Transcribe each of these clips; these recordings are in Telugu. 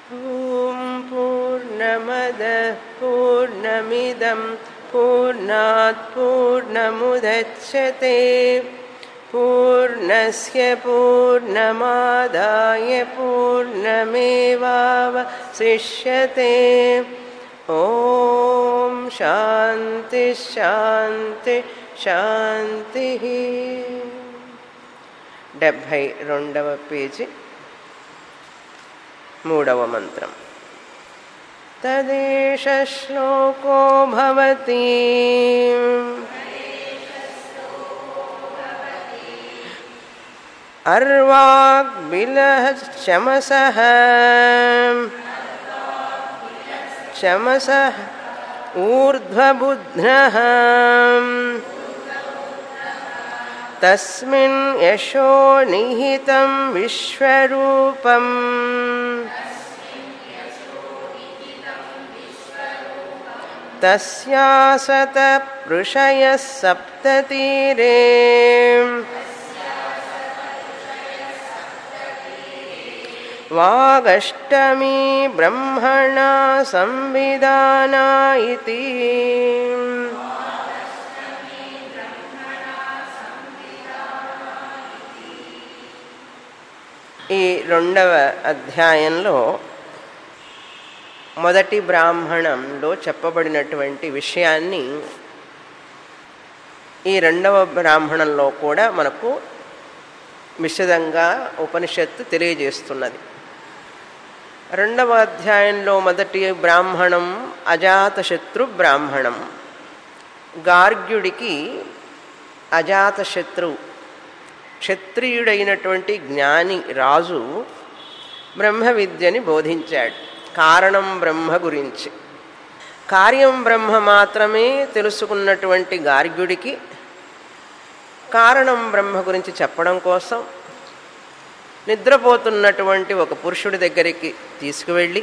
ॐ पूर्णमदः पूर्णमिदं पूर्णात् पूर्णमुदच्छते पूर्णस्य पूर्णमादाय पूर्णमेवावशिष्यते ॐ शान्ति శాంతి శాంతి డెబ్భై రెండవ పేజీ మూడవ మంత్రం తదేష శ్లోకో భవతి अर्वाग्बिलः शमसः शमसः ऊर्ध्वबुध्नः तस्मिन् यशो निहितं विश्वरूपम् तस्यासतपृषयः सप्ततीरे वागष्टमी ब्रह्मणा संविधाना इति ఈ రెండవ అధ్యాయంలో మొదటి బ్రాహ్మణంలో చెప్పబడినటువంటి విషయాన్ని ఈ రెండవ బ్రాహ్మణంలో కూడా మనకు విశదంగా ఉపనిషత్తు తెలియజేస్తున్నది రెండవ అధ్యాయంలో మొదటి బ్రాహ్మణం అజాతశత్రు బ్రాహ్మణం గార్గ్యుడికి అజాతశత్రు క్షత్రియుడైనటువంటి జ్ఞాని రాజు బ్రహ్మ విద్యని బోధించాడు కారణం బ్రహ్మ గురించి కార్యం బ్రహ్మ మాత్రమే తెలుసుకున్నటువంటి గార్గ్యుడికి కారణం బ్రహ్మ గురించి చెప్పడం కోసం నిద్రపోతున్నటువంటి ఒక పురుషుడి దగ్గరికి తీసుకువెళ్ళి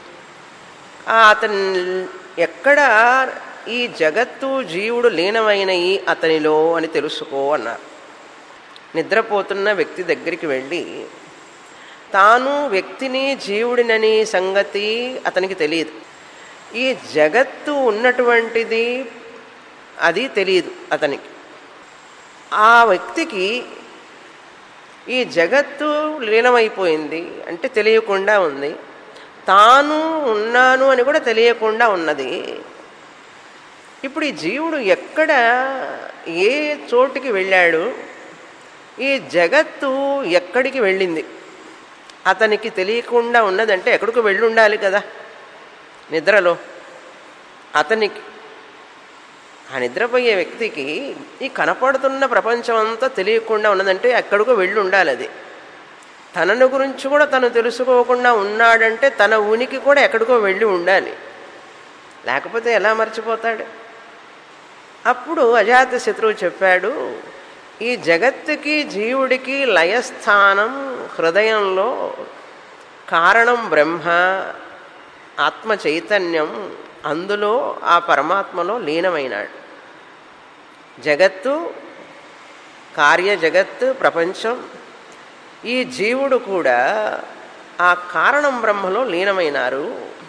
అతని ఎక్కడ ఈ జగత్తు జీవుడు లీనమైనయి అతనిలో అని తెలుసుకో అన్నారు నిద్రపోతున్న వ్యక్తి దగ్గరికి వెళ్ళి తాను వ్యక్తిని జీవుడినని సంగతి అతనికి తెలియదు ఈ జగత్తు ఉన్నటువంటిది అది తెలియదు అతనికి ఆ వ్యక్తికి ఈ జగత్తు లీనమైపోయింది అంటే తెలియకుండా ఉంది తాను ఉన్నాను అని కూడా తెలియకుండా ఉన్నది ఇప్పుడు ఈ జీవుడు ఎక్కడ ఏ చోటుకి వెళ్ళాడు ఈ జగత్తు ఎక్కడికి వెళ్ళింది అతనికి తెలియకుండా ఉన్నదంటే ఎక్కడికి వెళ్ళి ఉండాలి కదా నిద్రలో అతనికి ఆ నిద్రపోయే వ్యక్తికి ఈ కనపడుతున్న ప్రపంచం అంతా తెలియకుండా ఉన్నదంటే ఎక్కడికో వెళ్ళి ఉండాలి అది తనను గురించి కూడా తను తెలుసుకోకుండా ఉన్నాడంటే తన ఉనికి కూడా ఎక్కడికో వెళ్ళి ఉండాలి లేకపోతే ఎలా మర్చిపోతాడు అప్పుడు అజాత శత్రువు చెప్పాడు ఈ జగత్తుకి జీవుడికి లయస్థానం హృదయంలో కారణం బ్రహ్మ ఆత్మ చైతన్యం అందులో ఆ పరమాత్మలో లీనమైనాడు జగత్తు కార్య జగత్తు ప్రపంచం ఈ జీవుడు కూడా ఆ కారణం బ్రహ్మలో లీనమైనారు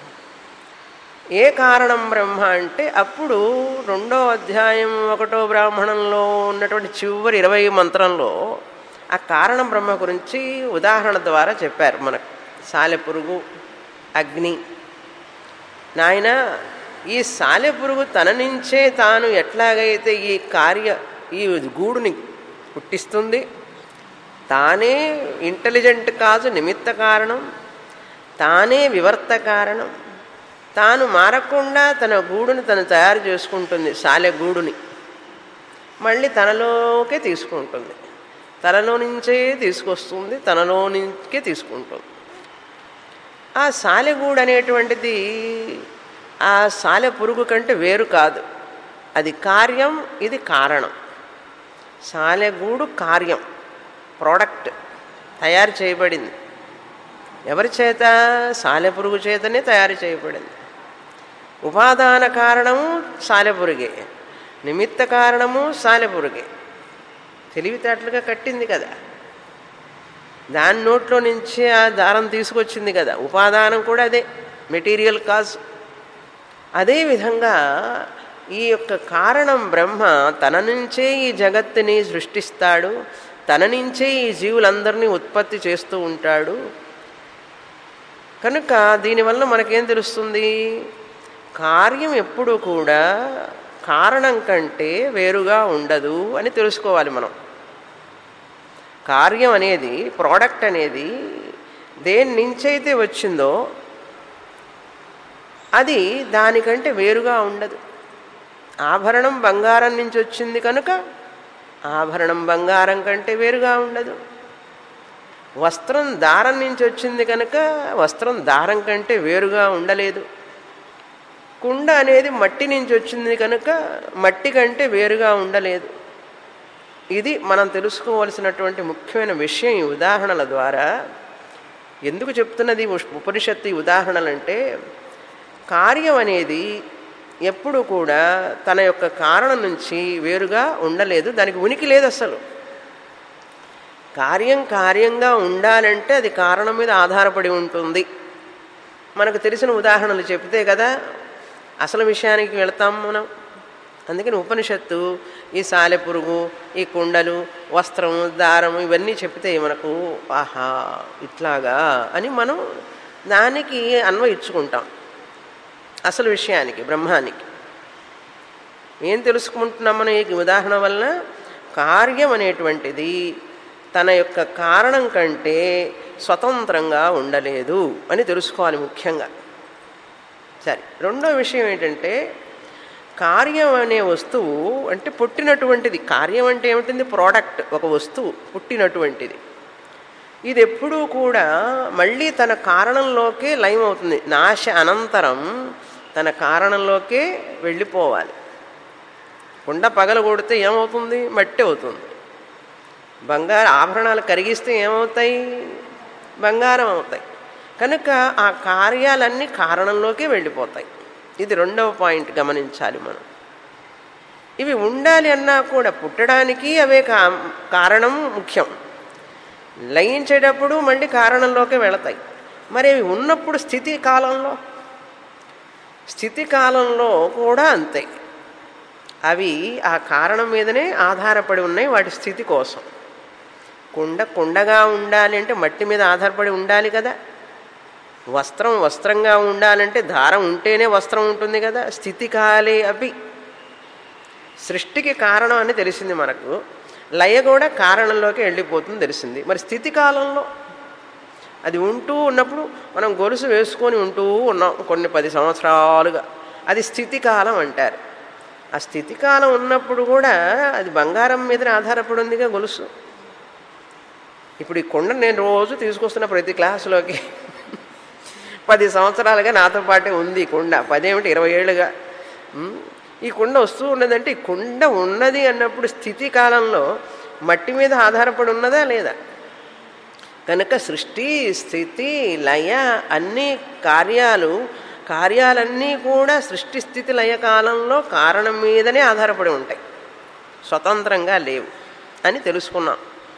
ఏ కారణం బ్రహ్మ అంటే అప్పుడు రెండో అధ్యాయం ఒకటో బ్రాహ్మణంలో ఉన్నటువంటి చివరి ఇరవై మంత్రంలో ఆ కారణం బ్రహ్మ గురించి ఉదాహరణ ద్వారా చెప్పారు మనకు సాలెపురుగు అగ్ని నాయన ఈ సాలెపురుగు తన నుంచే తాను ఎట్లాగైతే ఈ కార్య ఈ గూడుని పుట్టిస్తుంది తానే ఇంటెలిజెంట్ కాదు నిమిత్త కారణం తానే వివర్త కారణం తాను మారకుండా తన గూడుని తను తయారు చేసుకుంటుంది సాలె గూడుని మళ్ళీ తనలోకే తీసుకుంటుంది తనలో నుంచే తీసుకొస్తుంది తనలో నుంచే తీసుకుంటుంది ఆ సాలెగూడు అనేటువంటిది ఆ సాలె పురుగు కంటే వేరు కాదు అది కార్యం ఇది కారణం సాలెగూడు కార్యం ప్రోడక్ట్ తయారు చేయబడింది ఎవరి చేత సాలెపురుగు చేతనే తయారు చేయబడింది ఉపాదాన కారణము సాలెపురుగే నిమిత్త కారణము సాలెపురుగే తెలివితేటలుగా కట్టింది కదా దాని నోట్లో నుంచే ఆ దారం తీసుకొచ్చింది కదా ఉపాదానం కూడా అదే మెటీరియల్ కాజ్ అదేవిధంగా ఈ యొక్క కారణం బ్రహ్మ తన నుంచే ఈ జగత్తుని సృష్టిస్తాడు తన నుంచే ఈ జీవులందరినీ ఉత్పత్తి చేస్తూ ఉంటాడు కనుక దీనివల్ల మనకేం తెలుస్తుంది కార్యం ఎప్పుడు కూడా కారణం కంటే వేరుగా ఉండదు అని తెలుసుకోవాలి మనం కార్యం అనేది ప్రోడక్ట్ అనేది దేని నుంచైతే వచ్చిందో అది దానికంటే వేరుగా ఉండదు ఆభరణం బంగారం నుంచి వచ్చింది కనుక ఆభరణం బంగారం కంటే వేరుగా ఉండదు వస్త్రం దారం నుంచి వచ్చింది కనుక వస్త్రం దారం కంటే వేరుగా ఉండలేదు కుండ అనేది మట్టి నుంచి వచ్చింది కనుక మట్టి కంటే వేరుగా ఉండలేదు ఇది మనం తెలుసుకోవలసినటువంటి ముఖ్యమైన విషయం ఈ ఉదాహరణల ద్వారా ఎందుకు చెప్తున్నది ఉపనిషత్తు ఈ ఉదాహరణలంటే కార్యం అనేది ఎప్పుడు కూడా తన యొక్క కారణం నుంచి వేరుగా ఉండలేదు దానికి ఉనికి లేదు అసలు కార్యం కార్యంగా ఉండాలంటే అది కారణం మీద ఆధారపడి ఉంటుంది మనకు తెలిసిన ఉదాహరణలు చెప్తే కదా అసలు విషయానికి వెళతాం మనం అందుకని ఉపనిషత్తు ఈ సాలెపురుగు ఈ కుండలు వస్త్రము దారము ఇవన్నీ చెప్తే మనకు ఆహా ఇట్లాగా అని మనం దానికి అన్వయించుకుంటాం అసలు విషయానికి బ్రహ్మానికి ఏం తెలుసుకుంటున్నాం మనం ఈ ఉదాహరణ వలన కార్యం అనేటువంటిది తన యొక్క కారణం కంటే స్వతంత్రంగా ఉండలేదు అని తెలుసుకోవాలి ముఖ్యంగా సరే రెండో విషయం ఏంటంటే కార్యం అనే వస్తువు అంటే పుట్టినటువంటిది కార్యం అంటే ఏమిటింది ప్రోడక్ట్ ఒక వస్తువు పుట్టినటువంటిది ఇది ఎప్పుడూ కూడా మళ్ళీ తన కారణంలోకే లయం అవుతుంది నాశ అనంతరం తన కారణంలోకే వెళ్ళిపోవాలి కుండ పగల కొడితే ఏమవుతుంది మట్టి అవుతుంది బంగారు ఆభరణాలు కరిగిస్తే ఏమవుతాయి బంగారం అవుతాయి కనుక ఆ కార్యాలన్నీ కారణంలోకే వెళ్ళిపోతాయి ఇది రెండవ పాయింట్ గమనించాలి మనం ఇవి ఉండాలి అన్నా కూడా పుట్టడానికి అవే కా కారణం ముఖ్యం లయించేటప్పుడు మళ్ళీ కారణంలోకే వెళతాయి మరి అవి ఉన్నప్పుడు స్థితి కాలంలో స్థితి కాలంలో కూడా అంతే అవి ఆ కారణం మీదనే ఆధారపడి ఉన్నాయి వాటి స్థితి కోసం కుండ కుండగా ఉండాలి అంటే మట్టి మీద ఆధారపడి ఉండాలి కదా వస్త్రం వస్త్రంగా ఉండాలంటే దారం ఉంటేనే వస్త్రం ఉంటుంది కదా స్థితి కాలే అవి సృష్టికి కారణం అని తెలిసింది మనకు లయ కూడా కారణంలోకి వెళ్ళిపోతుంది తెలిసింది మరి స్థితి కాలంలో అది ఉంటూ ఉన్నప్పుడు మనం గొలుసు వేసుకొని ఉంటూ ఉన్నాం కొన్ని పది సంవత్సరాలుగా అది స్థితి కాలం అంటారు ఆ స్థితి కాలం ఉన్నప్పుడు కూడా అది బంగారం మీదనే ఆధారపడి ఉందిగా గొలుసు ఇప్పుడు ఈ కొండ నేను రోజు తీసుకొస్తున్న ప్రతి క్లాసులోకి పది సంవత్సరాలుగా నాతో పాటే ఉంది ఈ కుండ పదేమిటి ఇరవై ఏళ్ళుగా ఉమ్, ఈ కుండ వస్తూ ఉన్నదంటే ఈ కుండ ఉన్నది అన్నప్పుడు స్థితి కాలంలో మట్టి మీద ఆధారపడి ఉన్నదా లేదా కనుక సృష్టి స్థితి లయ అన్ని కార్యాలు కార్యాలన్నీ కూడా సృష్టి స్థితి లయ కాలంలో కారణం మీదనే ఆధారపడి ఉంటాయి స్వతంత్రంగా లేవు అని తెలుసుకున్నాం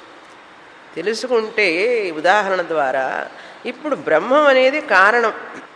తెలుసుకుంటే ఈ ఉదాహరణ ద్వారా ఇప్పుడు బ్రహ్మం అనేది కారణం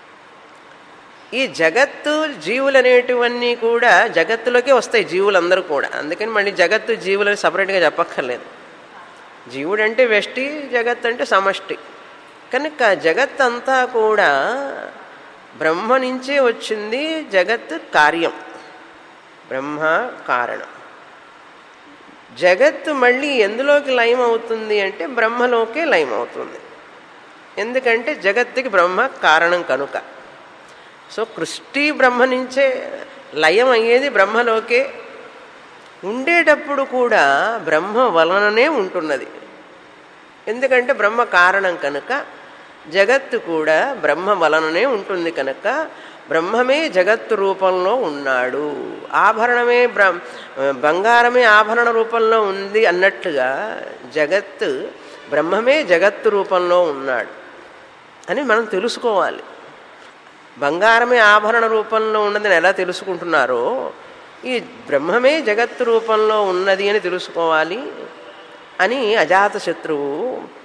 ఈ జగత్తు జీవులు అనేటివన్నీ కూడా జగత్తులోకే వస్తాయి జీవులందరూ కూడా అందుకని మళ్ళీ జగత్తు జీవులని సపరేట్గా చెప్పక్కర్లేదు జీవుడు అంటే వ్యష్టి జగత్ అంటే సమష్టి కనుక జగత్ అంతా కూడా బ్రహ్మ నుంచే వచ్చింది జగత్ కార్యం బ్రహ్మ కారణం జగత్తు మళ్ళీ ఎందులోకి లయం అవుతుంది అంటే బ్రహ్మలోకే లయం అవుతుంది ఎందుకంటే జగత్తుకి బ్రహ్మ కారణం కనుక సో కృష్టి బ్రహ్మ నుంచే లయం అయ్యేది బ్రహ్మలోకే ఉండేటప్పుడు కూడా బ్రహ్మ వలననే ఉంటున్నది ఎందుకంటే బ్రహ్మ కారణం కనుక జగత్తు కూడా బ్రహ్మ వలననే ఉంటుంది కనుక బ్రహ్మమే జగత్తు రూపంలో ఉన్నాడు ఆభరణమే బ్ర బంగారమే ఆభరణ రూపంలో ఉంది అన్నట్లుగా జగత్తు బ్రహ్మమే జగత్తు రూపంలో ఉన్నాడు అని మనం తెలుసుకోవాలి బంగారమే ఆభరణ రూపంలో ఉన్నదని ఎలా తెలుసుకుంటున్నారో ఈ బ్రహ్మమే జగత్తు రూపంలో ఉన్నది అని తెలుసుకోవాలి అని అజాతశత్రువు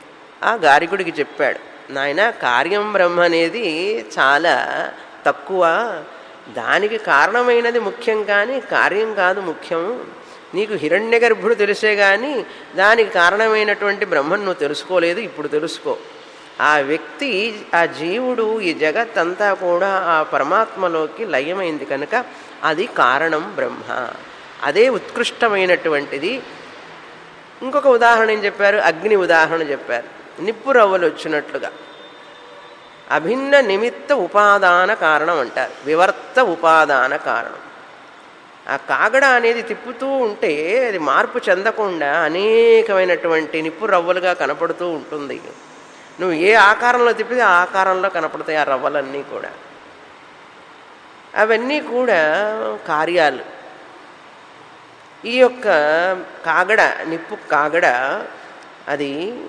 ఆ గారికుడికి చెప్పాడు నాయన కార్యం బ్రహ్మ అనేది చాలా తక్కువ దానికి కారణమైనది ముఖ్యం కానీ కార్యం కాదు ముఖ్యం నీకు హిరణ్య గర్భుడు తెలిసే కానీ దానికి కారణమైనటువంటి బ్రహ్మను నువ్వు తెలుసుకోలేదు ఇప్పుడు తెలుసుకో ఆ వ్యక్తి ఆ జీవుడు ఈ జగత్ అంతా కూడా ఆ పరమాత్మలోకి లయమైంది కనుక అది కారణం బ్రహ్మ అదే ఉత్కృష్టమైనటువంటిది ఇంకొక ఉదాహరణ ఏం చెప్పారు అగ్ని ఉదాహరణ చెప్పారు నిప్పు రవ్వలు వచ్చినట్లుగా అభిన్న నిమిత్త ఉపాదాన కారణం అంటారు వివర్త ఉపాదాన కారణం ఆ కాగడ అనేది తిప్పుతూ ఉంటే అది మార్పు చెందకుండా అనేకమైనటువంటి నిప్పు రవ్వలుగా కనపడుతూ ఉంటుంది నువ్వు ఏ ఆకారంలో తిప్పితే ఆ ఆకారంలో కనపడతాయి ఆ రవ్వలన్నీ కూడా అవన్నీ కూడా కార్యాలు ఈ యొక్క కాగడ నిప్పు కాగడ అది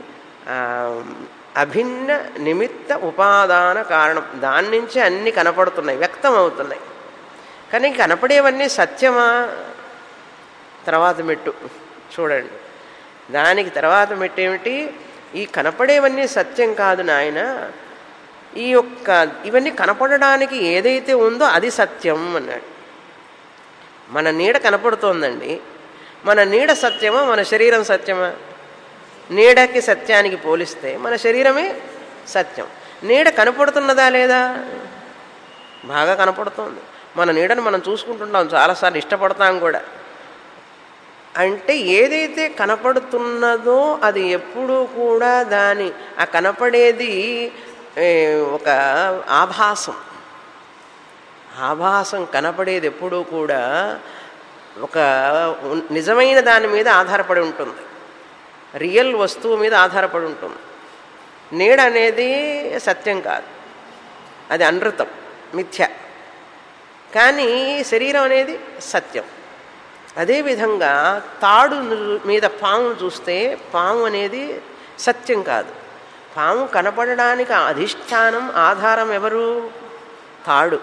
అభిన్న నిమిత్త ఉపాదాన కారణం దాని నుంచి అన్నీ కనపడుతున్నాయి వ్యక్తం అవుతున్నాయి కానీ కనపడేవన్నీ సత్యమా తర్వాత మెట్టు చూడండి దానికి తర్వాత మెట్టు ఏమిటి ఈ కనపడేవన్నీ సత్యం కాదు నాయన ఈ యొక్క ఇవన్నీ కనపడడానికి ఏదైతే ఉందో అది సత్యం అన్నాడు మన నీడ కనపడుతోందండి మన నీడ సత్యమా మన శరీరం సత్యమా నీడకి సత్యానికి పోలిస్తే మన శరీరమే సత్యం నీడ కనపడుతున్నదా లేదా బాగా కనపడుతోంది మన నీడను మనం చూసుకుంటున్నాం చాలాసార్లు ఇష్టపడతాం కూడా అంటే ఏదైతే కనపడుతున్నదో అది ఎప్పుడూ కూడా దాని ఆ కనపడేది ఒక ఆభాసం ఆభాసం కనపడేది ఎప్పుడూ కూడా ఒక నిజమైన దాని మీద ఆధారపడి ఉంటుంది రియల్ వస్తువు మీద ఆధారపడి ఉంటుంది నీడ అనేది సత్యం కాదు అది అనృతం మిథ్య కానీ శరీరం అనేది సత్యం అదేవిధంగా తాడు మీద పాము చూస్తే పాము అనేది సత్యం కాదు పాము కనపడడానికి అధిష్టానం ఆధారం ఎవరు తాడు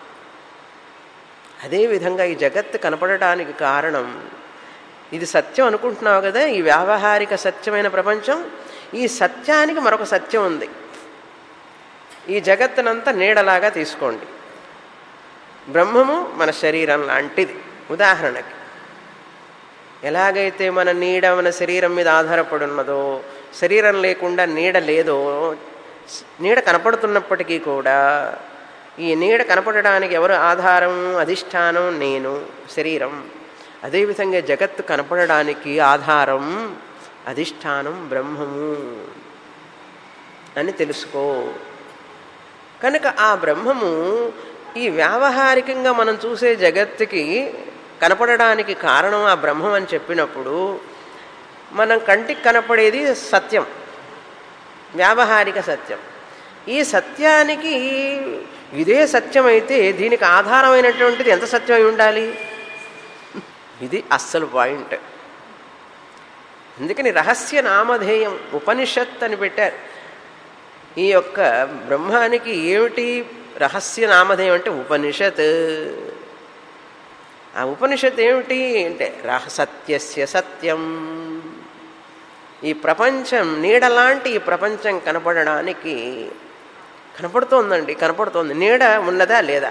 అదేవిధంగా ఈ జగత్తు కనపడటానికి కారణం ఇది సత్యం అనుకుంటున్నావు కదా ఈ వ్యావహారిక సత్యమైన ప్రపంచం ఈ సత్యానికి మరొక సత్యం ఉంది ఈ జగత్తునంతా నీడలాగా తీసుకోండి బ్రహ్మము మన శరీరం లాంటిది ఉదాహరణకి ఎలాగైతే మన నీడ మన శరీరం మీద ఆధారపడి ఉన్నదో శరీరం లేకుండా నీడ లేదో నీడ కనపడుతున్నప్పటికీ కూడా ఈ నీడ కనపడడానికి ఎవరు ఆధారం అధిష్టానం నేను శరీరం అదేవిధంగా జగత్తు కనపడడానికి ఆధారం అధిష్టానం బ్రహ్మము అని తెలుసుకో కనుక ఆ బ్రహ్మము ఈ వ్యావహారికంగా మనం చూసే జగత్తుకి కనపడడానికి కారణం ఆ బ్రహ్మం అని చెప్పినప్పుడు మనం కంటికి కనపడేది సత్యం వ్యావహారిక సత్యం ఈ సత్యానికి ఇదే సత్యమైతే దీనికి ఆధారమైనటువంటిది ఎంత సత్యమై ఉండాలి ఇది అస్సలు పాయింట్ అందుకని రహస్య నామధేయం ఉపనిషత్ అని పెట్టారు ఈ యొక్క బ్రహ్మానికి ఏమిటి రహస్య నామధేయం అంటే ఉపనిషత్ ఆ ఉపనిషత్ ఏమిటి అంటే రహ సత్యస్య సత్యం ఈ ప్రపంచం నీడలాంటి ఈ ప్రపంచం కనపడడానికి కనపడుతోందండి కనపడుతోంది నీడ ఉన్నదా లేదా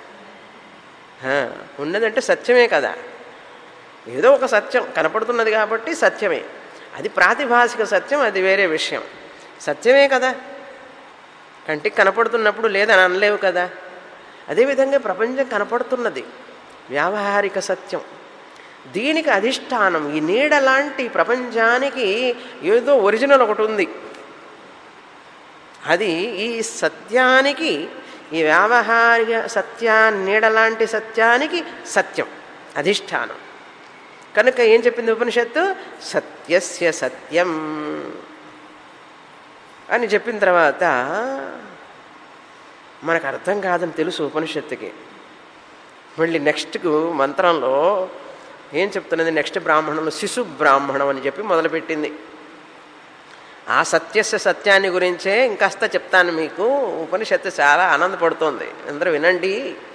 ఉన్నదంటే సత్యమే కదా ఏదో ఒక సత్యం కనపడుతున్నది కాబట్టి సత్యమే అది ప్రాతిభాసిక సత్యం అది వేరే విషయం సత్యమే కదా కంటికి కనపడుతున్నప్పుడు లేదని అనలేవు కదా అదేవిధంగా ప్రపంచం కనపడుతున్నది వ్యావహారిక సత్యం దీనికి అధిష్టానం ఈ నీడ లాంటి ప్రపంచానికి ఏదో ఒరిజినల్ ఒకటి ఉంది అది ఈ సత్యానికి ఈ వ్యావహారిక సత్యా నీడ లాంటి సత్యానికి సత్యం అధిష్టానం కనుక ఏం చెప్పింది ఉపనిషత్తు సత్యస్య సత్యం అని చెప్పిన తర్వాత మనకు అర్థం కాదని తెలుసు ఉపనిషత్తుకి మళ్ళీ నెక్స్ట్కు మంత్రంలో ఏం చెప్తున్నది నెక్స్ట్ బ్రాహ్మణంలో శిశు బ్రాహ్మణం అని చెప్పి మొదలుపెట్టింది ఆ సత్యస్య సత్యాన్ని గురించే ఇంకాస్త చెప్తాను మీకు ఉపనిషత్తు చాలా ఆనందపడుతోంది అందరూ వినండి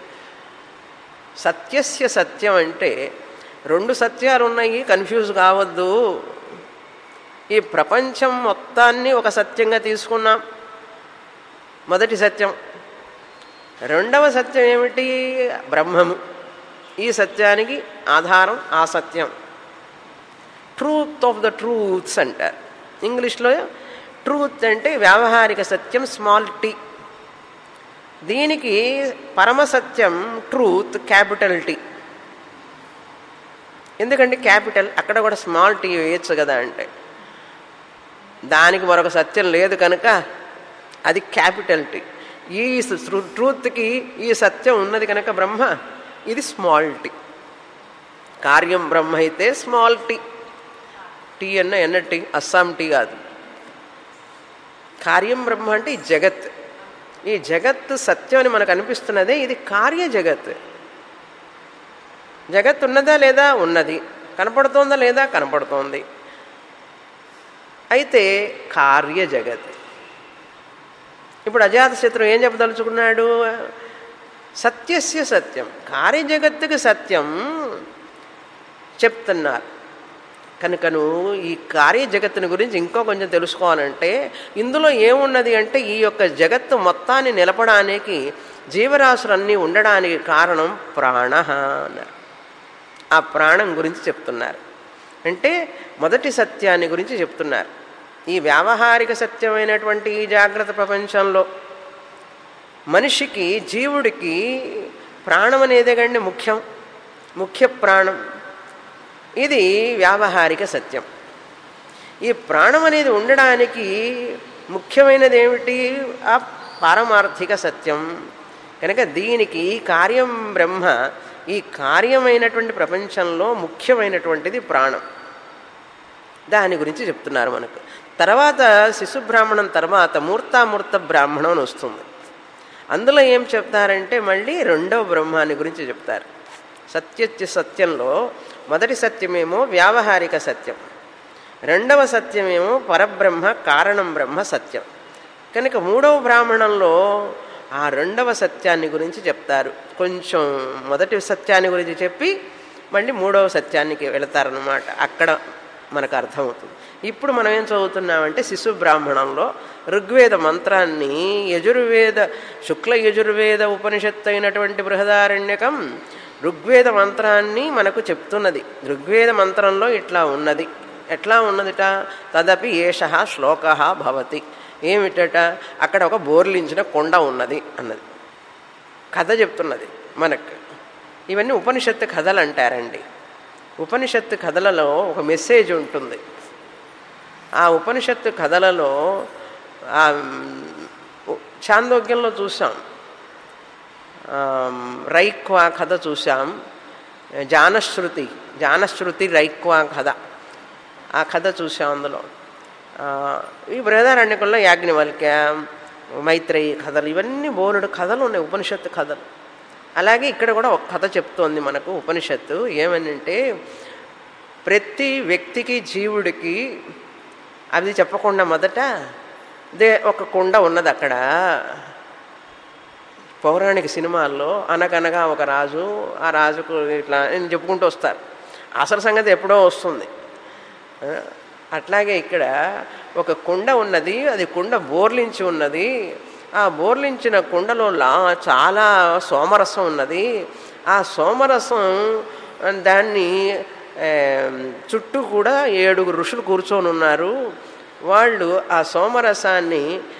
సత్యస్య సత్యం అంటే రెండు సత్యాలు ఉన్నాయి కన్ఫ్యూజ్ కావద్దు ఈ ప్రపంచం మొత్తాన్ని ఒక సత్యంగా తీసుకున్నాం మొదటి సత్యం రెండవ సత్యం ఏమిటి బ్రహ్మము ఈ సత్యానికి ఆధారం ఆ సత్యం ట్రూత్ ఆఫ్ ద ట్రూత్స్ అంటారు ఇంగ్లీష్లో ట్రూత్ అంటే వ్యావహారిక సత్యం స్మాల్ టీ దీనికి పరమసత్యం ట్రూత్ క్యాపిటల్ టీ ఎందుకంటే క్యాపిటల్ అక్కడ కూడా స్మాల్ టీ వేయచ్చు కదా అంటే దానికి మరొక సత్యం లేదు కనుక అది క్యాపిటల్ టీ ఈ ట్రూత్కి ఈ సత్యం ఉన్నది కనుక బ్రహ్మ ఇది స్మాల్ టీ కార్యం బ్రహ్మ అయితే స్మాల్ టీ టీ అన్న ఎన్న టీ అస్సాం టీ కాదు కార్యం బ్రహ్మ అంటే ఈ జగత్ ఈ జగత్ సత్యం అని మనకు అనిపిస్తున్నదే ఇది కార్య జగత్ జగత్ ఉన్నదా లేదా ఉన్నది కనపడుతోందా లేదా కనపడుతోంది అయితే కార్య జగత్ ఇప్పుడు అజాతశత్రువు ఏం చెప్పదలుచుకున్నాడు సత్యస్య సత్యం కార్య జగత్తుకి సత్యం చెప్తున్నారు కనుకను ఈ కార్య జగత్తుని గురించి ఇంకో కొంచెం తెలుసుకోవాలంటే ఇందులో ఏమున్నది అంటే ఈ యొక్క జగత్తు మొత్తాన్ని నిలపడానికి జీవరాశులన్నీ ఉండడానికి కారణం ప్రాణ అన్నారు ఆ ప్రాణం గురించి చెప్తున్నారు అంటే మొదటి సత్యాన్ని గురించి చెప్తున్నారు ఈ వ్యావహారిక సత్యమైనటువంటి ఈ జాగ్రత్త ప్రపంచంలో మనిషికి జీవుడికి ప్రాణం అనేదే కండి ముఖ్యం ముఖ్య ప్రాణం ఇది వ్యావహారిక సత్యం ఈ ప్రాణం అనేది ఉండడానికి ముఖ్యమైనది ఏమిటి ఆ పారమార్థిక సత్యం కనుక దీనికి కార్యం బ్రహ్మ ఈ కార్యమైనటువంటి ప్రపంచంలో ముఖ్యమైనటువంటిది ప్రాణం దాని గురించి చెప్తున్నారు మనకు తర్వాత శిశు బ్రాహ్మణం తర్వాత మూర్తామూర్త బ్రాహ్మణం అని వస్తుంది అందులో ఏం చెప్తారంటే మళ్ళీ రెండవ బ్రహ్మాన్ని గురించి చెప్తారు సత్యత్య సత్యంలో మొదటి సత్యమేమో వ్యావహారిక సత్యం రెండవ సత్యమేమో పరబ్రహ్మ కారణం బ్రహ్మ సత్యం కనుక మూడవ బ్రాహ్మణంలో ఆ రెండవ సత్యాన్ని గురించి చెప్తారు కొంచెం మొదటి సత్యాన్ని గురించి చెప్పి మళ్ళీ మూడవ సత్యానికి వెళతారనమాట అక్కడ మనకు అర్థమవుతుంది ఇప్పుడు మనం ఏం చదువుతున్నామంటే శిశు బ్రాహ్మణంలో ఋగ్వేద మంత్రాన్ని యజుర్వేద శుక్ల యజుర్వేద ఉపనిషత్తు అయినటువంటి బృహదారణ్యకం ఋగ్వేద మంత్రాన్ని మనకు చెప్తున్నది ఋగ్వేద మంత్రంలో ఇట్లా ఉన్నది ఎట్లా ఉన్నదిట తదపి ఏష శ్లోక భవతి ఏమిటట అక్కడ ఒక బోర్లించిన కొండ ఉన్నది అన్నది కథ చెప్తున్నది మనకు ఇవన్నీ ఉపనిషత్తు కథలు అంటారండి ఉపనిషత్తు కథలలో ఒక మెసేజ్ ఉంటుంది ఆ ఉపనిషత్తు కథలలో చాందోగ్యంలో చూసాం రైక్వా కథ చూసాం జానశ్రుతి జానశ్రుతి రైక్వా కథ ఆ కథ చూసాం అందులో ఈ బృహదారణ్యకుల్లో యాజ్ఞవల్క్య మైత్రేయి కథలు ఇవన్నీ బోనుడు కథలు ఉన్నాయి ఉపనిషత్తు కథలు అలాగే ఇక్కడ కూడా ఒక కథ చెప్తోంది మనకు ఉపనిషత్తు ఏమనంటే ప్రతి వ్యక్తికి జీవుడికి అది చెప్పకుండా మొదట దే ఒక కుండ ఉన్నది అక్కడ పౌరాణిక సినిమాల్లో అనగనగా ఒక రాజు ఆ రాజుకు ఇట్లా నేను చెప్పుకుంటూ వస్తారు అసలు సంగతి ఎప్పుడో వస్తుంది అట్లాగే ఇక్కడ ఒక కుండ ఉన్నది అది కుండ బోర్లించి ఉన్నది ఆ బోర్లించిన కుండలో లా చాలా సోమరసం ఉన్నది ఆ సోమరసం దాన్ని చుట్టూ కూడా ఏడుగురు ఋషులు కూర్చొని ఉన్నారు వాళ్ళు ఆ సోమరసాన్ని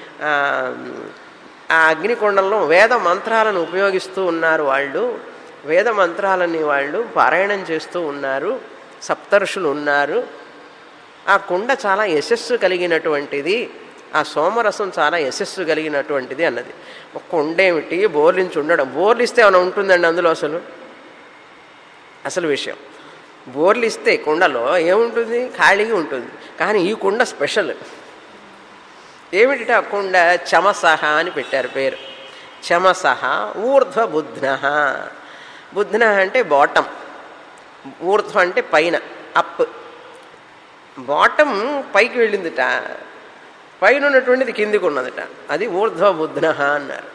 ఆ అగ్నికొండంలో వేద మంత్రాలను ఉపయోగిస్తూ ఉన్నారు వాళ్ళు వేద మంత్రాలని వాళ్ళు పారాయణం చేస్తూ ఉన్నారు సప్తర్షులు ఉన్నారు ఆ కుండ చాలా యశస్సు కలిగినటువంటిది ఆ సోమరసం చాలా యశస్సు కలిగినటువంటిది అన్నది ఒక కుండ ఏమిటి బోర్లించి ఉండడం బోర్లిస్తే ఏమైనా ఉంటుందండి అందులో అసలు అసలు విషయం బోర్లు ఇస్తే కుండలో ఏముంటుంది ఖాళీగా ఉంటుంది కానీ ఈ కుండ స్పెషల్ ఏమిటి ఆ కుండ చమసహ అని పెట్టారు పేరు చమసహ ఊర్ధ్వ బుధ్న బుధ్న అంటే బాటం ఊర్ధ్వ అంటే పైన అప్ బాటం పైకి వెళ్ళిందిట పైన ఉన్నటువంటిది కిందికి ఉన్నదిట అది ఊర్ధ్వ బుధ్న అన్నారు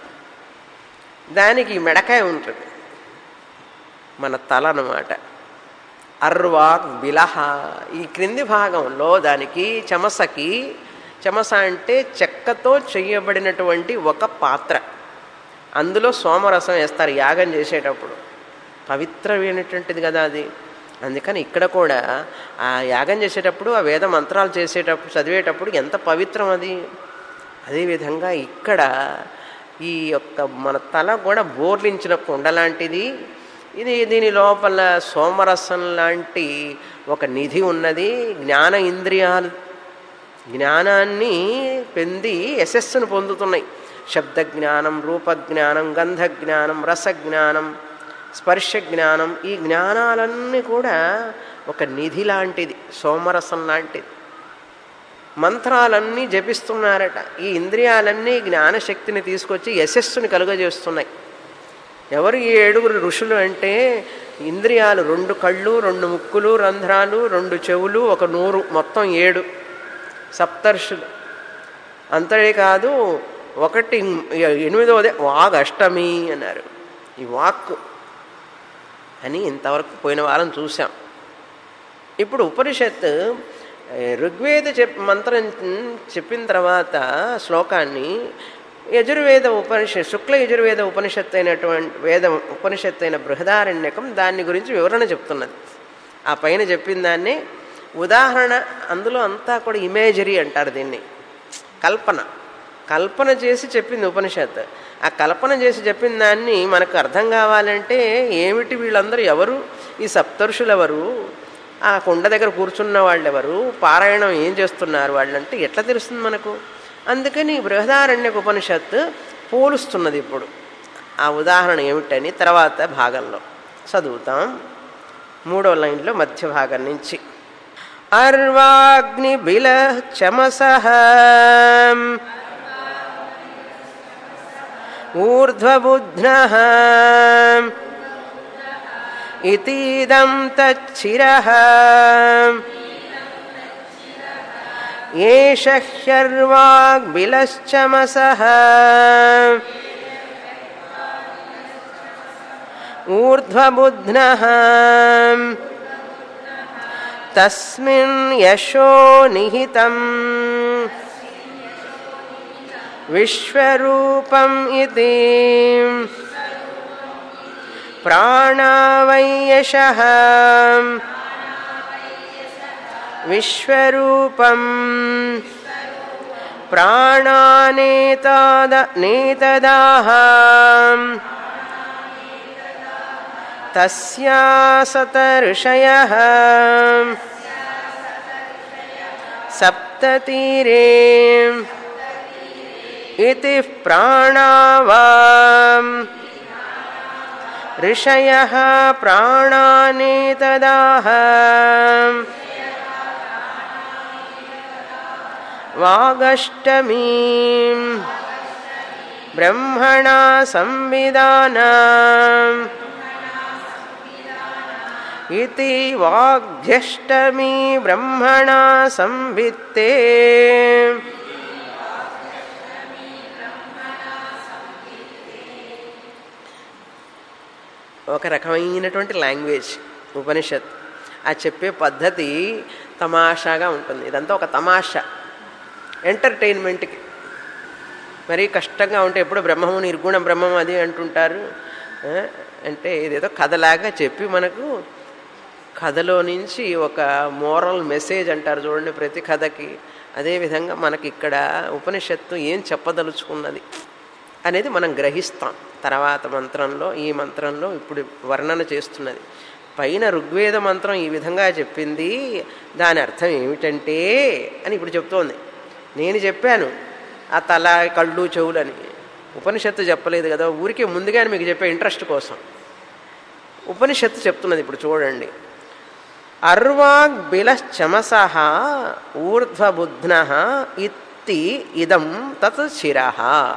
దానికి మెడకాయ ఉంటుంది మన తల అన్నమాట అర్వాక్ బిలహ ఈ క్రింది భాగంలో దానికి చెమసకి చెమస అంటే చెక్కతో చేయబడినటువంటి ఒక పాత్ర అందులో సోమరసం వేస్తారు యాగం చేసేటప్పుడు పవిత్రమైనటువంటిది కదా అది అందుకని ఇక్కడ కూడా ఆ యాగం చేసేటప్పుడు ఆ వేద మంత్రాలు చేసేటప్పుడు చదివేటప్పుడు ఎంత పవిత్రం అది అదేవిధంగా ఇక్కడ ఈ యొక్క మన తల కూడా బోర్లించిన కుండ లాంటిది ఇది దీని లోపల సోమరసం లాంటి ఒక నిధి ఉన్నది జ్ఞాన ఇంద్రియాలు జ్ఞానాన్ని పొంది యశస్సును పొందుతున్నాయి శబ్ద జ్ఞానం రూపజ్ఞానం గంధ జ్ఞానం రసజ్ఞానం స్పర్శ జ్ఞానం ఈ జ్ఞానాలన్నీ కూడా ఒక నిధి లాంటిది సోమరసం లాంటిది మంత్రాలన్నీ జపిస్తున్నారట ఈ ఇంద్రియాలన్నీ జ్ఞానశక్తిని తీసుకొచ్చి యశస్సుని కలుగజేస్తున్నాయి ఎవరు ఈ ఏడుగురు ఋషులు అంటే ఇంద్రియాలు రెండు కళ్ళు రెండు ముక్కులు రంధ్రాలు రెండు చెవులు ఒక నూరు మొత్తం ఏడు సప్తర్షులు అంతడే కాదు ఒకటి ఎనిమిదవదే వాగ్ అష్టమి అన్నారు ఈ వాక్ అని ఇంతవరకు పోయిన వారం చూసాం ఇప్పుడు ఉపనిషత్ ఋగ్వేద చెప్ మంత్రం చెప్పిన తర్వాత శ్లోకాన్ని యజుర్వేద ఉపనిషత్ శుక్ల యజుర్వేద ఉపనిషత్తు అయినటువంటి వేద ఉపనిషత్తు అయిన బృహదారణ్యకం దాని గురించి వివరణ చెప్తున్నది ఆ పైన చెప్పిన దాన్ని ఉదాహరణ అందులో అంతా కూడా ఇమేజరీ అంటారు దీన్ని కల్పన కల్పన చేసి చెప్పింది ఉపనిషత్ ఆ కల్పన చేసి చెప్పిన దాన్ని మనకు అర్థం కావాలంటే ఏమిటి వీళ్ళందరూ ఎవరు ఈ సప్తరుషులు ఎవరు ఆ కుండ దగ్గర కూర్చున్న వాళ్ళు ఎవరు పారాయణం ఏం చేస్తున్నారు వాళ్ళంటే ఎట్లా తెలుస్తుంది మనకు అందుకని బృహదారణ్యక ఉపనిషత్తు పోలుస్తున్నది ఇప్పుడు ఆ ఉదాహరణ ఏమిటని తర్వాత భాగంలో చదువుతాం మూడో లైన్లో మధ్య భాగం నుంచి అర్వాగ్ని బిల చమసహ ఊర్ధ్వబుధ్న ఇతీదం తచ్చిరః ఏష హ్యర్వాగ్బిలశ్చమసః ఊర్ధ్వబుధ్నః తస్మిన్ యశో నిహితం విశ్వరూపం ఇది ప్రాణావయ్యశ విశ్వరూపం ప్రాణానేతాద నేతదాహ తస్యాసత ఋషయ సప్తతీరే इति प्राणावाम् ऋषयः प्राणानेतदाह वागष्टमीं ब्रह्मणा संविधानाम् इति वाग्ध्यष्टमी ब्रह्मणा संवित्ते ఒక రకమైనటువంటి లాంగ్వేజ్ ఉపనిషత్ ఆ చెప్పే పద్ధతి తమాషాగా ఉంటుంది ఇదంతా ఒక తమాషా ఎంటర్టైన్మెంట్కి మరీ కష్టంగా ఉంటే ఎప్పుడు బ్రహ్మము నిర్గుణ బ్రహ్మం అది అంటుంటారు ఆ, అంటే ఇదేదో కథలాగా చెప్పి మనకు కథలో నుంచి ఒక మోరల్ మెసేజ్ అంటారు చూడండి ప్రతి కథకి అదేవిధంగా మనకి ఇక్కడ ఉపనిషత్తు ఏం చెప్పదలుచుకున్నది అనేది మనం గ్రహిస్తాం తర్వాత మంత్రంలో ఈ మంత్రంలో ఇప్పుడు వర్ణన చేస్తున్నది పైన ఋగ్వేద మంత్రం ఈ విధంగా చెప్పింది దాని అర్థం ఏమిటంటే అని ఇప్పుడు చెప్తోంది నేను చెప్పాను ఆ తల కళ్ళు చెవులని ఉపనిషత్తు చెప్పలేదు కదా ఊరికే ముందుగానే మీకు చెప్పే ఇంట్రెస్ట్ కోసం ఉపనిషత్తు చెప్తున్నది ఇప్పుడు చూడండి అర్వాగ్ బిలశ్చమస ఊర్ధ్వబుధ్న ఇత్తి ఇదం తత్ శిరః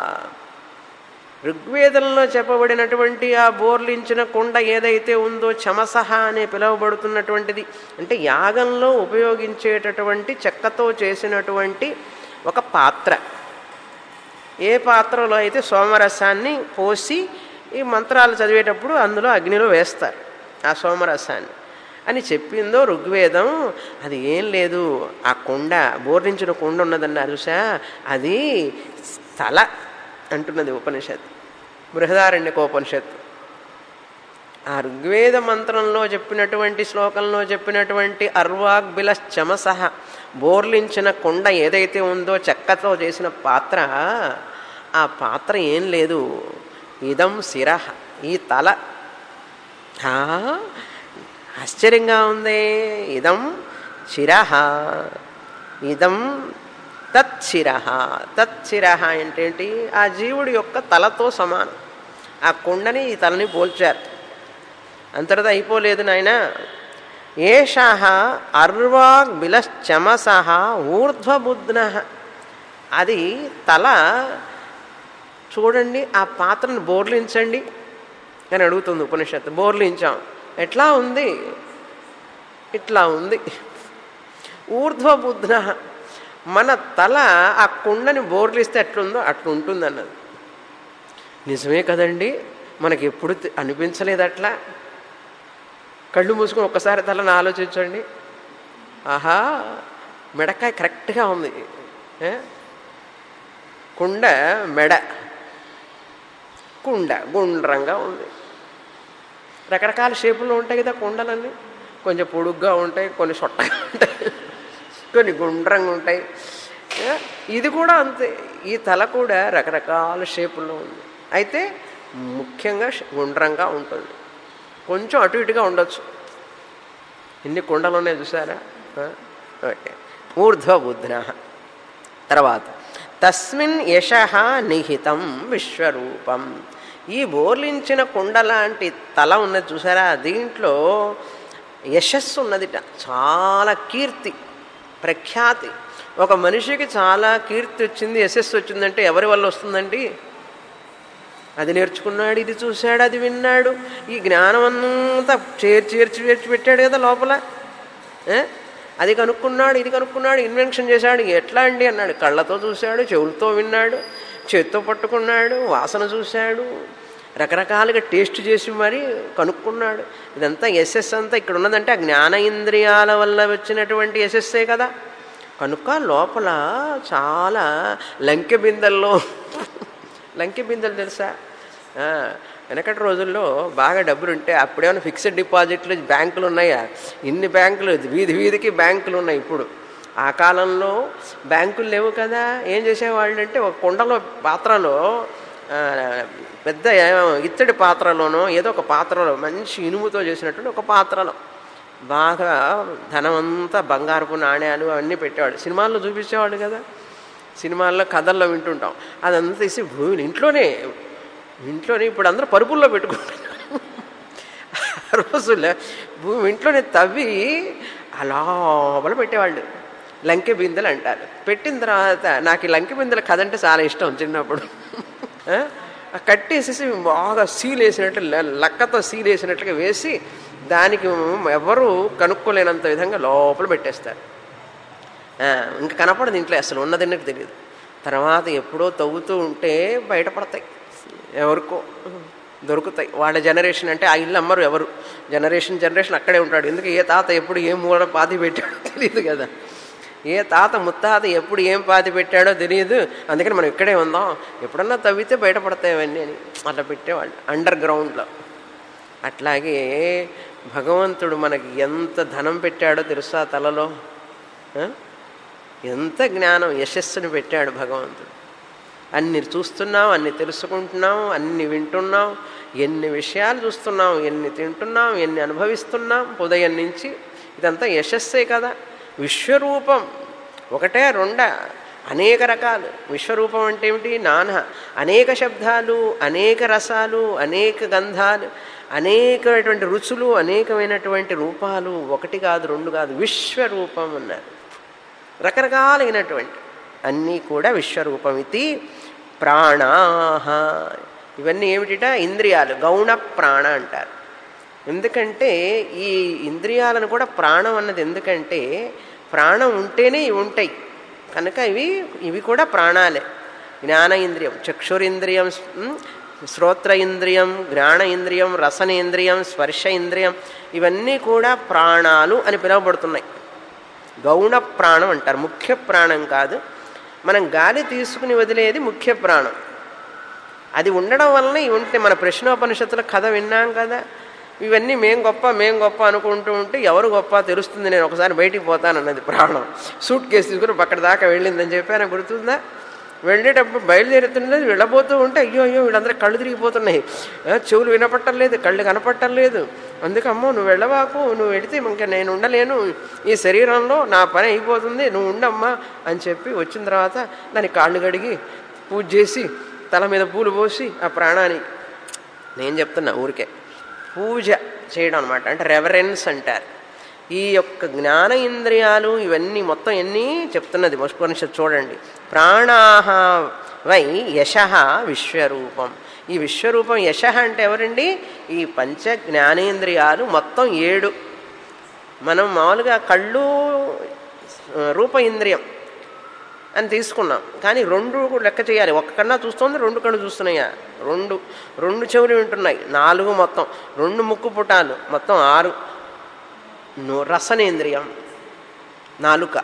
ఋగ్వేదంలో చెప్పబడినటువంటి ఆ బోర్లించిన కుండ ఏదైతే ఉందో చమసహ అనే పిలువబడుతున్నటువంటిది అంటే యాగంలో ఉపయోగించేటటువంటి చెక్కతో చేసినటువంటి ఒక పాత్ర ఏ పాత్రలో అయితే సోమరసాన్ని పోసి ఈ మంత్రాలు చదివేటప్పుడు అందులో అగ్నిలో వేస్తారు ఆ సోమరసాన్ని అని చెప్పిందో ఋగ్వేదం అది ఏం లేదు ఆ కొండ బోర్లించిన కొండ ఉన్నదన్నారు చూసా అది స్థల అంటున్నది ఉపనిషత్ బృహదారణ్యకోపనిషత్తు ఆ ఋగ్వేద మంత్రంలో చెప్పినటువంటి శ్లోకంలో చెప్పినటువంటి అర్వాగ్ బిలశ్చమసహ బోర్లించిన కొండ ఏదైతే ఉందో చెక్కతో చేసిన పాత్ర ఆ పాత్ర ఏం లేదు ఇదం శిర ఈ తల ఆ, ఆశ్చర్యంగా ఉంది ఇదం శిర ఇదం తచ్చిర తచ్చిర అంటే ఏంటి ఆ జీవుడి యొక్క తలతో సమానం ఆ కొండని ఈ తలని పోల్చారు అంతటితో అయిపోలేదు నాయన ఏష అర్వాగ్ బిలశ్చమస ఊర్ధ్వబుధ్న అది తల చూడండి ఆ పాత్రను బోర్లించండి అని అడుగుతుంది ఉపనిషత్తు బోర్లించాం ఎట్లా ఉంది ఇట్లా ఉంది ఊర్ధ్వబుధ్న మన తల ఆ కుండని బోర్లిస్తే ఎట్లుందో అట్లా ఉంటుంది అన్నది నిజమే కదండి మనకి ఎప్పుడు తె- అనిపించలేదు అట్లా కళ్ళు మూసుకొని ఒక్కసారి తలని ఆలోచించండి ఆహా మెడకాయ కరెక్ట్గా ఉంది ఏ? కుండ మెడ కుండ గుండ్రంగా ఉంది రకరకాల షేపుల్లో ఉంటాయి కదా కుండలన్నీ కొంచెం పొడుగ్గా ఉంటాయి కొన్ని సొట్టగా ఉంటాయి కొన్ని గుండ్రంగా ఉంటాయి ఏ? ఇది కూడా అంతే ఈ తల కూడా రకరకాల షేపుల్లో ఉంది అయితే ముఖ్యంగా ష- గుండ్రంగా ఉంటుంది కొంచెం అటు ఇటుగా ఉండొచ్చు ఎన్ని కుండలు ఉన్నాయి చూసారా ఆ? ఓకే ఊర్ధ్వబుధ్న తర్వాత తస్మిన్ యశ నిహితం విశ్వరూపం ఈ బోర్లించిన కుండ లాంటి తల ఉన్నది చూసారా దీంట్లో యశస్సు ఉన్నదిట చాలా కీర్తి ప్రఖ్యాతి ఒక మనిషికి చాలా కీర్తి వచ్చింది యశస్సు వచ్చిందంటే ఎవరి వల్ల వస్తుందండి అది నేర్చుకున్నాడు ఇది చూశాడు అది విన్నాడు ఈ జ్ఞానం అంతా చేర్చి చేర్చి చేర్చి పెట్టాడు కదా లోపల ఏ? అది కనుక్కున్నాడు ఇది కనుక్కున్నాడు ఇన్వెన్షన్ చేశాడు ఎట్లా అండి అన్నాడు కళ్ళతో చూశాడు చెవులతో విన్నాడు చేత్తో పట్టుకున్నాడు వాసన చూశాడు రకరకాలుగా టేస్ట్ చేసి మరి కనుక్కున్నాడు ఇదంతా ఎస్ఎస్ అంతా ఇక్కడ ఉన్నదంటే ఆ జ్ఞాన ఇంద్రియాల వల్ల వచ్చినటువంటి ఎస్ఎస్ఏ కదా కనుక లోపల చాలా లంకె బిందెల్లో లంకె బిందెలు తెలుసా ఆ, వెనకటి రోజుల్లో బాగా డబ్బులు ఉంటే అప్పుడేమైనా ఫిక్స్డ్ డిపాజిట్లు బ్యాంకులు ఉన్నాయా ఇన్ని బ్యాంకులు వీధి వీధికి బ్యాంకులు ఉన్నాయి ఇప్పుడు ఆ కాలంలో బ్యాంకులు లేవు కదా ఏం చేసేవాళ్ళు అంటే ఒక కుండలో పాత్రలో ఆ, పెద్ద ఇత్తడి పాత్రలోనో ఏదో ఒక పాత్రలో మంచి ఇనుముతో చేసినటువంటి ఒక పాత్రలో బాగా ధనమంతా బంగారపు నాణ్యాలు అవన్నీ పెట్టేవాడు సినిమాల్లో చూపించేవాడు కదా సినిమాల్లో కథల్లో వింటుంటాం అదంతా తీసి భూమిని ఇంట్లోనే ఇంట్లోనే ఇప్పుడు అందరూ పరుపుల్లో పెట్టుకుంటారు ఆ రోజుల్లో భూమి ఇంట్లోనే తవ్వి ఆ లోపల పెట్టేవాళ్ళు లంకె బిందెలు అంటారు పెట్టిన తర్వాత నాకు ఈ లంకె బిందెల కథ అంటే చాలా ఇష్టం చిన్నప్పుడు ఆ? ఆ కట్టేసేసి బాగా సీల్ వేసినట్టు ల- లక్కతో సీల్ వేసినట్లుగా వేసి దానికి ఎవరు కనుక్కోలేనంత విధంగా లోపల పెట్టేస్తారు ఆ, ఇంకా కనపడదు ఇంట్లో అసలు ఉన్నదన్నట్టు తెలియదు తర్వాత ఎప్పుడో తవ్వుతూ ఉంటే బయటపడతాయి ఎవరికో దొరుకుతాయి వాళ్ళ జనరేషన్ అంటే ఆ ఇల్లు అమ్మరు ఎవరు జనరేషన్ జనరేషన్ అక్కడే ఉంటాడు ఎందుకు ఏ తాత ఎప్పుడు ఏం మూల పాతి పెట్టాడో తెలియదు కదా ఏ తాత ముత్తాత ఎప్పుడు ఏం పాతి పెట్టాడో తెలియదు అందుకని మనం ఇక్కడే ఉందాం ఎప్పుడన్నా తవ్వితే బయటపడతాయి అవన్నీ అని అట్లా పెట్టేవాళ్ళు అండర్ గ్రౌండ్లో అట్లాగే భగవంతుడు మనకి ఎంత ధనం పెట్టాడో తెలుసా తలలో ఆ? ఎంత జ్ఞానం యశస్సును పెట్టాడు భగవంతుడు అన్ని చూస్తున్నాం అన్ని తెలుసుకుంటున్నాం అన్ని వింటున్నాం ఎన్ని విషయాలు చూస్తున్నాం ఎన్ని తింటున్నాం ఎన్ని అనుభవిస్తున్నాం ఉదయం నుంచి ఇదంతా యశస్సే కదా విశ్వరూపం ఒకటే రెండ అనేక రకాలు విశ్వరూపం అంటే ఏమిటి నానా అనేక శబ్దాలు అనేక రసాలు అనేక గంధాలు అనేకమైనటువంటి రుచులు అనేకమైనటువంటి రూపాలు ఒకటి కాదు రెండు కాదు విశ్వరూపం అన్నారు రకరకాలైనటువంటి అన్నీ కూడా విశ్వరూపం ఇది ప్రాణాహ ఇవన్నీ ఏమిటిట ఇంద్రియాలు గౌణ ప్రాణ అంటారు ఎందుకంటే ఈ ఇంద్రియాలను కూడా ప్రాణం అన్నది ఎందుకంటే ప్రాణం ఉంటేనే ఇవి ఉంటాయి కనుక ఇవి ఇవి కూడా ప్రాణాలే జ్ఞాన ఇంద్రియం చక్షురింద్రియం ఉమ్, శ్రోత్ర ఇంద్రియం ఘ్రాణ ఇంద్రియం రసనేంద్రియం స్పర్శ ఇంద్రియం ఇవన్నీ కూడా ప్రాణాలు అని పిలువబడుతున్నాయి గౌణ ప్రాణం అంటారు ముఖ్య ప్రాణం కాదు మనం గాలి తీసుకుని వదిలేది ముఖ్య ప్రాణం అది ఉండడం వలన ఇవి ఉంటే మన ప్రశ్నోపనిషత్తుల కథ విన్నాం కదా ఇవన్నీ మేం గొప్ప మేం గొప్ప అనుకుంటూ ఉంటే ఎవరు గొప్ప తెలుస్తుంది నేను ఒకసారి బయటికి పోతానన్నది ప్రాణం సూట్ కేసు తీసుకుని పక్కడి దాకా వెళ్ళిందని చెప్పాను గుర్తుందా వెళ్ళేటప్పుడు బయలుదేరుతున్నది వెళ్ళబోతూ ఉంటే అయ్యో అయ్యో వీళ్ళందరూ కళ్ళు తిరిగిపోతున్నాయి ఆ, చెవులు వినపట్టం లేదు కళ్ళు కనపట్టం లేదు అందుకు అమ్మో నువ్వు వెళ్ళవాకు నువ్వు వెళితే ఇంకా నేను ఉండలేను ఈ శరీరంలో నా పని అయిపోతుంది నువ్వు ఉండమ్మా అని చెప్పి వచ్చిన తర్వాత దాని కాళ్ళు కడిగి పూజ చేసి తల మీద పూలు పోసి ఆ ప్రాణానికి నేను చెప్తున్నా ఊరికే పూజ చేయడం అనమాట అంటే రెవరెన్స్ అంటారు ఈ యొక్క జ్ఞాన ఇంద్రియాలు ఇవన్నీ మొత్తం ఎన్ని చెప్తున్నది ఉపనిషత్ చూడండి ప్రాణాహ వై యశ విశ్వరూపం ఈ విశ్వరూపం యశ అంటే ఎవరండి ఈ పంచ జ్ఞానేంద్రియాలు మొత్తం ఏడు మనం మామూలుగా కళ్ళు ఆ, రూప ఇంద్రియం అని తీసుకున్నాం కానీ రెండు కూడా లెక్క చేయాలి ఒక్క కన్నా చూస్తుంది రెండు కళ్ళు చూస్తున్నాయా రెండు రెండు చెవులు వింటున్నాయి నాలుగు మొత్తం రెండు ముక్కు పుటాలు మొత్తం ఆరు ను- రసనేంద్రియం నాలుక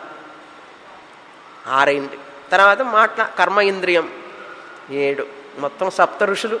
ఆరైంది తర్వాత మాట్లా కర్మ ఇంద్రియం ఏడు మొత్తం సప్త ఋషులు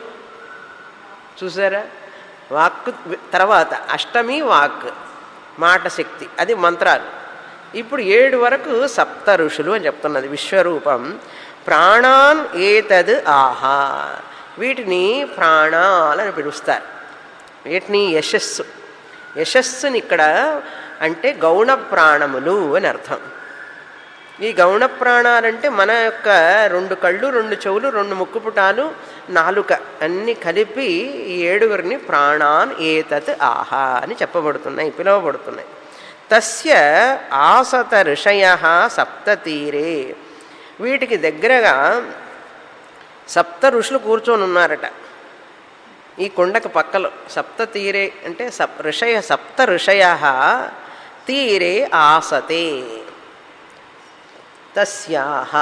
చూసారా వాక్ తర్వాత అష్టమి వాక్ మాట శక్తి అది మంత్రాలు ఇప్పుడు ఏడు వరకు సప్త ఋషులు అని చెప్తున్నది విశ్వరూపం ప్రాణాన్ ఏతద్ ఆహా వీటిని ప్రాణాలని పిలుస్తారు వీటిని యశస్సు యశస్సుని ఇక్కడ అంటే గౌణ ప్రాణములు అని అర్థం ఈ గౌణ ప్రాణాలంటే మన యొక్క రెండు కళ్ళు రెండు చెవులు రెండు ముక్కుపుటాలు నాలుక అన్ని కలిపి ఈ ఏడుగురిని ప్రాణాన్ ఏతత్ ఆహా అని చెప్పబడుతున్నాయి పిలువబడుతున్నాయి తస్య ఆసత ఋషయ సప్తతీరే వీటికి దగ్గరగా సప్త ఋషులు కూర్చొని ఉన్నారట ఈ కొండకు పక్కలో సప్త తీరే అంటే సప్ ఋషయ సప్త ఋషయ తీరే ఆసతే తస్యాహ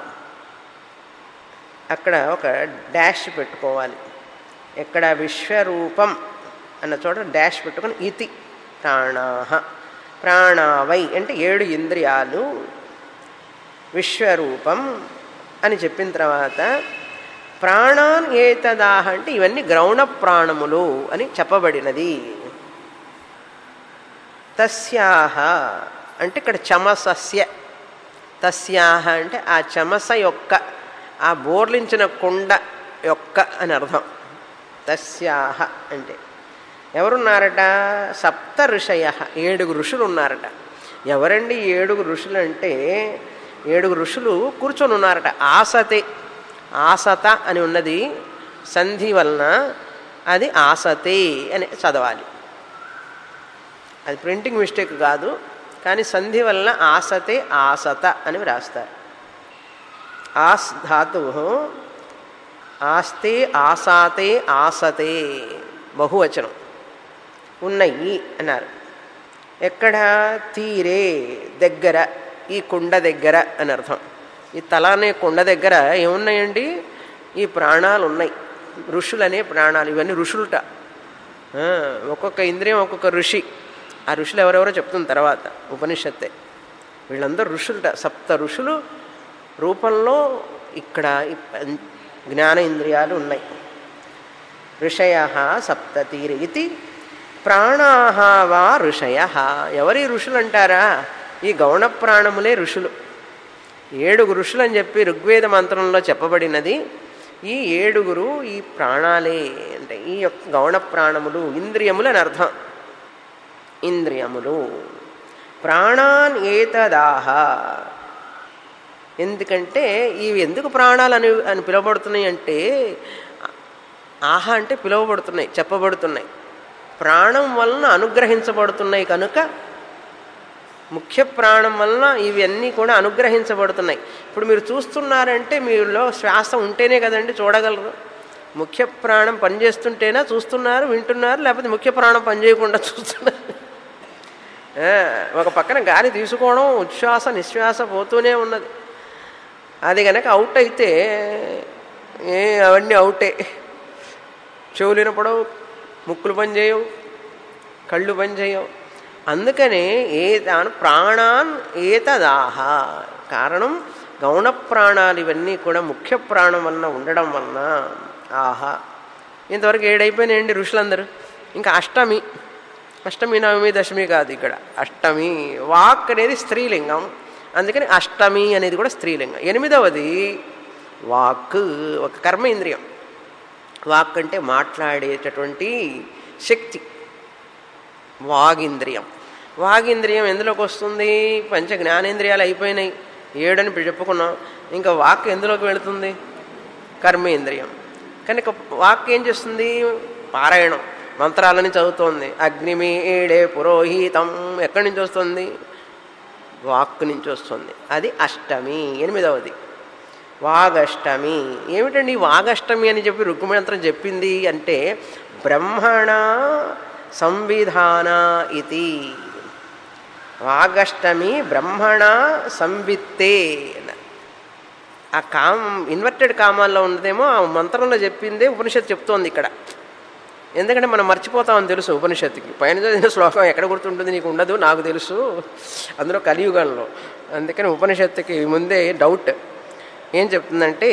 అక్కడ ఒక డాష్ పెట్టుకోవాలి ఎక్కడ విశ్వరూపం అన్న చోట డాష్ పెట్టుకొని ఇతి ప్రాణాహ ప్రాణావై అంటే ఏడు ఇంద్రియాలు విశ్వరూపం అని చెప్పిన తర్వాత ప్రాణాన్ ఏతదాహ అంటే ఇవన్నీ గ్రౌణ ప్రాణములు అని చెప్పబడినది తస్యాహ అంటే ఇక్కడ చమసస్య తస్యాహ అంటే ఆ చమస యొక్క ఆ బోర్లించిన కొండ యొక్క అని అర్థం తస్యాహ అంటే ఎవరున్నారట సప్త ఋషయ ఏడుగు ఋషులు ఉన్నారట ఎవరండి ఈ ఏడుగు ఋషులు అంటే ఏడుగు ఋషులు కూర్చొని ఉన్నారట ఆసతే ఆసత అని ఉన్నది సంధి వలన అది ఆసతే అని చదవాలి అది ప్రింటింగ్ మిస్టేక్ కాదు కానీ సంధి వలన ఆసతే ఆసత అని వ్రాస్తారు ఆస్ ధాతు ఆస్తే ఆసాతే ఆసతే బహువచనం ఉన్నాయి అన్నారు ఎక్కడ తీరే దగ్గర ఈ కుండ దగ్గర అని అర్థం ఈ తల అనే కుండ దగ్గర ఏమున్నాయండి ఈ ప్రాణాలు ఉన్నాయి ఋషులనే ప్రాణాలు ఇవన్నీ ఋషులుట ఆ, ఒక్కొక్క ఇంద్రియం ఒక్కొక్క ఋషి ఆ ఋషులు ఎవరెవరో చెప్తున్న తర్వాత ఉపనిషత్తే వీళ్ళందరూ ఋషులుట సప్త ఋషులు రూపంలో ఇక్కడ ఈ పం- జ్ఞాన ఇంద్రియాలు ఉన్నాయి ఋషయ సప్తతీరి ఇది ప్రాణాహ వా ఋషయ ఎవరి ఋషులు అంటారా ఈ గౌణ ప్రాణములే ఋషులు ఏడుగు ఋషులు అని చెప్పి ఋగ్వేద మంత్రంలో చెప్పబడినది ఈ ఏడుగురు ఈ ప్రాణాలే అంటే ఈ యొక్క గౌణ ప్రాణములు ఇంద్రియములు అని అర్థం ఇంద్రియములు ప్రాణాన్ ఏతదాహ ఎందుకంటే ఇవి ఎందుకు ప్రాణాలు అని అని పిలువబడుతున్నాయి అంటే ఆహా అంటే పిలువబడుతున్నాయి చెప్పబడుతున్నాయి ప్రాణం వలన అనుగ్రహించబడుతున్నాయి కనుక ముఖ్య ప్రాణం వలన ఇవన్నీ కూడా అనుగ్రహించబడుతున్నాయి ఇప్పుడు మీరు చూస్తున్నారంటే మీలో శ్వాస ఉంటేనే కదండి చూడగలరు ముఖ్య ప్రాణం పనిచేస్తుంటేనా చూస్తున్నారు వింటున్నారు లేకపోతే ముఖ్య ప్రాణం పనిచేయకుండా చూస్తున్నారు ఆ, ఒక పక్కన గాలి తీసుకోవడం ఉచ్ఛ్వాస నిశ్వాస పోతూనే ఉన్నది అది కనుక అవుట్ అయితే ఏ అవన్నీ అవుటే చెవులు వినపడవు ముక్కులు పనిచేయవు కళ్ళు పనిచేయవు అందుకనే ఏ దాని ప్రాణాన్ ఏతదాహ కారణం గౌణ ప్రాణాలు ఇవన్నీ కూడా ముఖ్య ప్రాణం వలన ఉండడం వలన ఆహా ఇంతవరకు ఏడైపోయినాయండి ఋషులందరూ ఇంకా అష్టమి అష్టమి నవమి దశమి కాదు ఇక్కడ అష్టమి వాక్ అనేది స్త్రీలింగం అందుకని అష్టమి అనేది కూడా స్త్రీలింగం ఎనిమిదవది వాక్ ఒక కర్మ ఇంద్రియం వాక్ అంటే మాట్లాడేటటువంటి శక్తి వాగింద్రియం వాగింద్రియం ఎందులోకి వస్తుంది పంచ జ్ఞానేంద్రియాలు అయిపోయినాయి ఏడని చెప్పుకున్నాం ఇంకా వాక్ ఎందులోకి వెళుతుంది కర్మేంద్రియం కనుక వాక్ ఏం చేస్తుంది పారాయణం మంత్రాలని చదువుతోంది అగ్నిమి ఏడే పురోహితం ఎక్కడి నుంచి వస్తుంది వాక్ నుంచి వస్తుంది అది అష్టమి ఎనిమిదవది వాగష్టమి ఏమిటండి వాగష్టమి అని చెప్పి రుగ్మంత్రం చెప్పింది అంటే బ్రహ్మణ సంవిధాన ఇది వాగష్టమి బ్రహ్మణ సంవిత్తే ఆ కామ ఇన్వర్టెడ్ కామాల్లో ఉన్నదేమో ఆ మంత్రంలో చెప్పిందే ఉపనిషత్తు చెప్తోంది ఇక్కడ ఎందుకంటే మనం మర్చిపోతామని తెలుసు ఉపనిషత్తుకి పైన చదివిన శ్లోకం ఎక్కడ గుర్తుంటుంది నీకు ఉండదు నాకు తెలుసు అందులో కలియుగంలో అందుకని ఉపనిషత్తుకి ముందే డౌట్ ఏం చెప్తుందంటే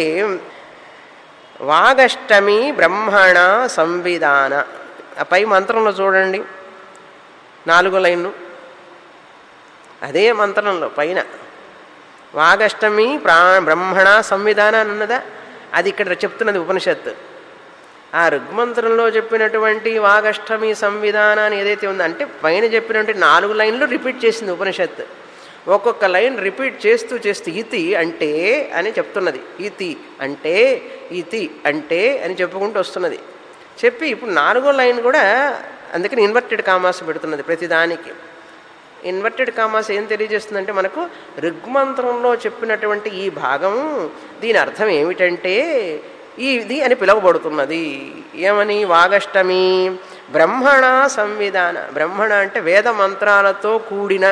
వాగష్టమి బ్రహ్మణ సంవిధాన ఆ పై మంత్రంలో చూడండి నాలుగో లైన్ను అదే మంత్రంలో పైన వాగష్టమి ప్రా బ్రహ్మణ సంవిధాన అని ఉన్నదా అది ఇక్కడ చెప్తున్నది ఉపనిషత్తు ఆ ఋగ్మంత్రంలో చెప్పినటువంటి వాగష్టమి సంవిధానాన్ని ఏదైతే ఉందో అంటే పైన చెప్పినటువంటి నాలుగు లైన్లు రిపీట్ చేసింది ఉపనిషత్తు ఒక్కొక్క లైన్ రిపీట్ చేస్తూ చేస్తూ ఇతి అంటే అని చెప్తున్నది ఇతి అంటే ఇతి అంటే అని చెప్పుకుంటూ వస్తున్నది చెప్పి ఇప్పుడు నాలుగో లైన్ కూడా అందుకని ఇన్వర్టెడ్ కామాస్ పెడుతున్నది ప్రతిదానికి ఇన్వర్టెడ్ కామాస్ ఏం తెలియజేస్తుందంటే మనకు ఋగ్మంత్రంలో చెప్పినటువంటి ఈ భాగం దీని అర్థం ఏమిటంటే ఇది అని పిలువబడుతున్నది ఏమని వాగష్టమి బ్రహ్మణ సంవిధాన బ్రహ్మణ అంటే వేద మంత్రాలతో కూడిన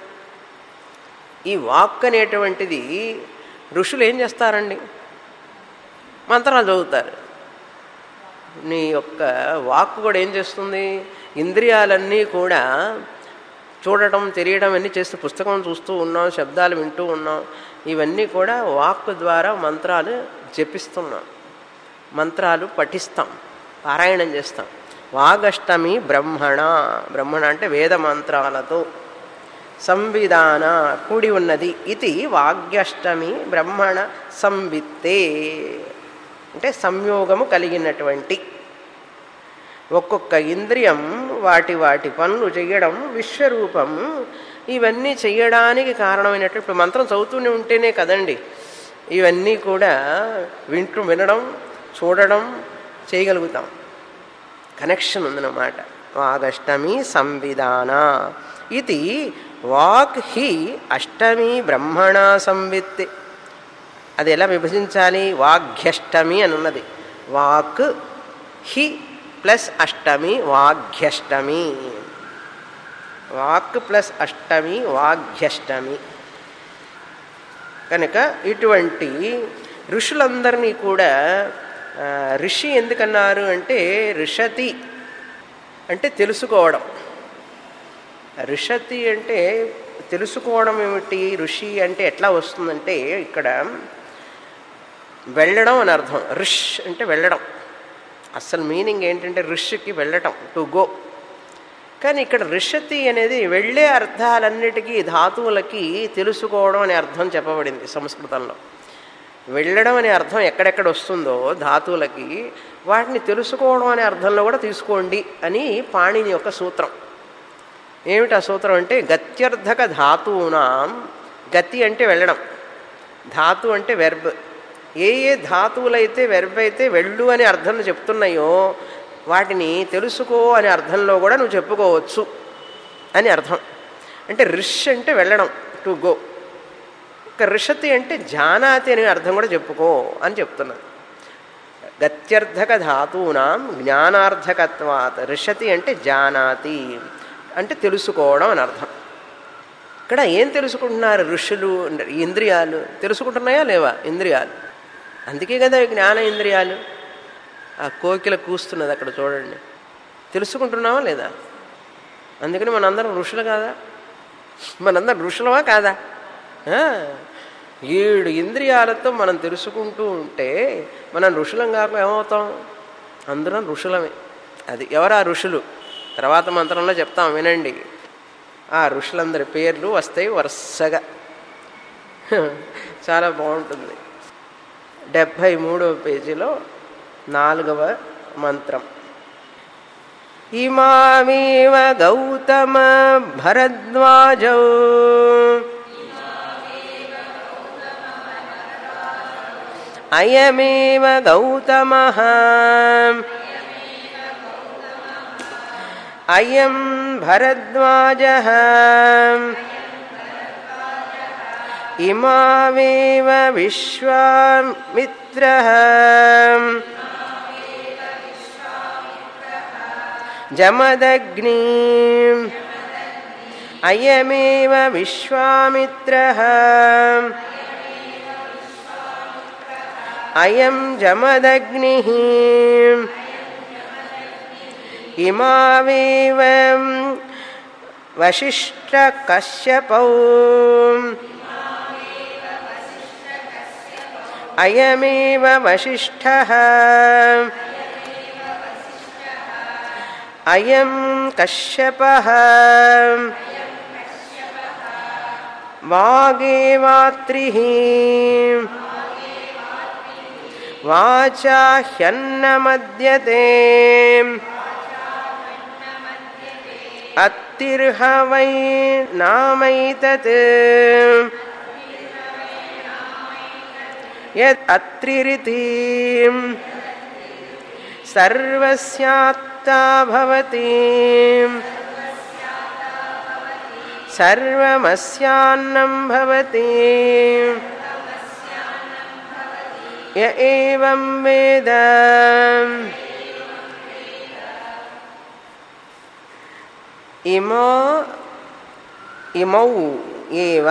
ఈ వాక్ అనేటువంటిది ఋషులు ఏం చేస్తారండి మంత్రాలు చదువుతారు నీ యొక్క వాక్ కూడా ఏం చేస్తుంది ఇంద్రియాలన్నీ కూడా చూడటం తెలియడం అన్నీ చేస్తూ పుస్తకం చూస్తూ ఉన్నాం శబ్దాలు వింటూ ఉన్నాం ఇవన్నీ కూడా వాక్ ద్వారా మంత్రాలు జపిస్తున్నాం మంత్రాలు పఠిస్తాం పారాయణం చేస్తాం వాగష్టమి బ్రహ్మణ బ్రహ్మణ అంటే వేద మంత్రాలతో సంవిధాన కూడి ఉన్నది ఇది వాగ్యష్టమి బ్రహ్మణ సంవిత్తే అంటే సంయోగము కలిగినటువంటి ఒక్కొక్క ఇంద్రియం వాటి వాటి పనులు చేయడం విశ్వరూపం ఇవన్నీ చేయడానికి కారణమైనట్టు ఇప్పుడు మంత్రం చదువుతూనే ఉంటేనే కదండి ఇవన్నీ కూడా వింటూ వినడం చూడడం చేయగలుగుతాం కనెక్షన్ ఉందన్నమాట వాగష్టమి సంవిధాన ఇది వాక్ హి అష్టమి బ్రహ్మణ సంవిత్ అది ఎలా విభజించాలి వాగ్యష్టమి అని ఉన్నది వాక్ హి ప్లస్ అష్టమి వాగ్యష్టమి వాక్ ప్లస్ అష్టమి వాగ్యష్టమి కనుక ఇటువంటి ఋషులందరినీ కూడా ఆ, ఋషి ఎందుకన్నారు అంటే ఋషతి అంటే తెలుసుకోవడం ఋషతి అంటే తెలుసుకోవడం ఏమిటి ఋషి అంటే ఎట్లా వస్తుందంటే ఇక్కడ వెళ్ళడం అని అర్థం ఋష్ అంటే వెళ్ళడం అసలు మీనింగ్ ఏంటంటే ఋషికి వెళ్ళటం టు గో కానీ ఇక్కడ ఋషతి అనేది వెళ్ళే అర్థాలన్నిటికీ ధాతువులకి తెలుసుకోవడం అనే అర్థం చెప్పబడింది సంస్కృతంలో వెళ్ళడం అనే అర్థం ఎక్కడెక్కడ వస్తుందో ధాతువులకి వాటిని తెలుసుకోవడం అనే అర్థంలో కూడా తీసుకోండి అని పాణిని యొక్క సూత్రం ఏమిటి ఆ సూత్రం అంటే గత్యర్థక ధాతువునాం గతి అంటే వెళ్ళడం ధాతు అంటే వెర్బ్ ఏ ఏ ధాతువులైతే వెర్బ్ అయితే వెళ్ళు అనే అర్థం చెప్తున్నాయో వాటిని తెలుసుకో అనే అర్థంలో కూడా నువ్వు చెప్పుకోవచ్చు అని అర్థం అంటే రిష్ అంటే వెళ్ళడం టు గో ఒక రిషతి అంటే జానాతి అనే అర్థం కూడా చెప్పుకో అని చెప్తున్నది గత్యర్థక ధాతూనాం జ్ఞానార్థకత్వాత్ రిషతి అంటే జానాతి అంటే తెలుసుకోవడం అని అర్థం ఇక్కడ ఏం తెలుసుకుంటున్నారు ఋషులు ఈ ఇంద్రియాలు తెలుసుకుంటున్నాయా లేవా ఇంద్రియాలు అందుకే కదా ఈ జ్ఞాన ఇంద్రియాలు ఆ కోకిల కూస్తున్నది అక్కడ చూడండి తెలుసుకుంటున్నావా లేదా అందుకని మనందరం ఋషులు కాదా మనందరం ఋషులమా కాదా ఆ, ఏడు ఇంద్రియాలతో మనం తెలుసుకుంటూ ఉంటే మనం ఋషులం కాక ఏమవుతాం అందరం ఋషులమే అది ఎవరు ఆ ఋషులు తర్వాత మంత్రంలో చెప్తాం వినండి ఆ ఋషులందరి పేర్లు వస్తాయి వరుసగా చాలా బాగుంటుంది డెబ్భై మూడవ పేజీలో నాలుగవ మంత్రం ఇమామేవ గౌతమ భరద్వాజౌ అయమేవ గౌతమ అయం భరద్వాజ ఇమావేవ విశ్వామిత్ర జమదగ్ని అయమేవ విశ్వామిత్ర అయం జమదగ్ని ఇమావేవ వశిష్ఠకశ్యపౌ అయమేవ వశిష్ఠ అయం కశ్యప వాగేవాత్రి వాచా హ్యన్నమద్యతే అత్తిర్హ వై నామైతత్ యత్ అత్రిరితి సర్వస్యాత్తా భవతి సర్వమస్యాన్నం భవతి య ఏవం వేద ఇమో ఇమౌ ఏవ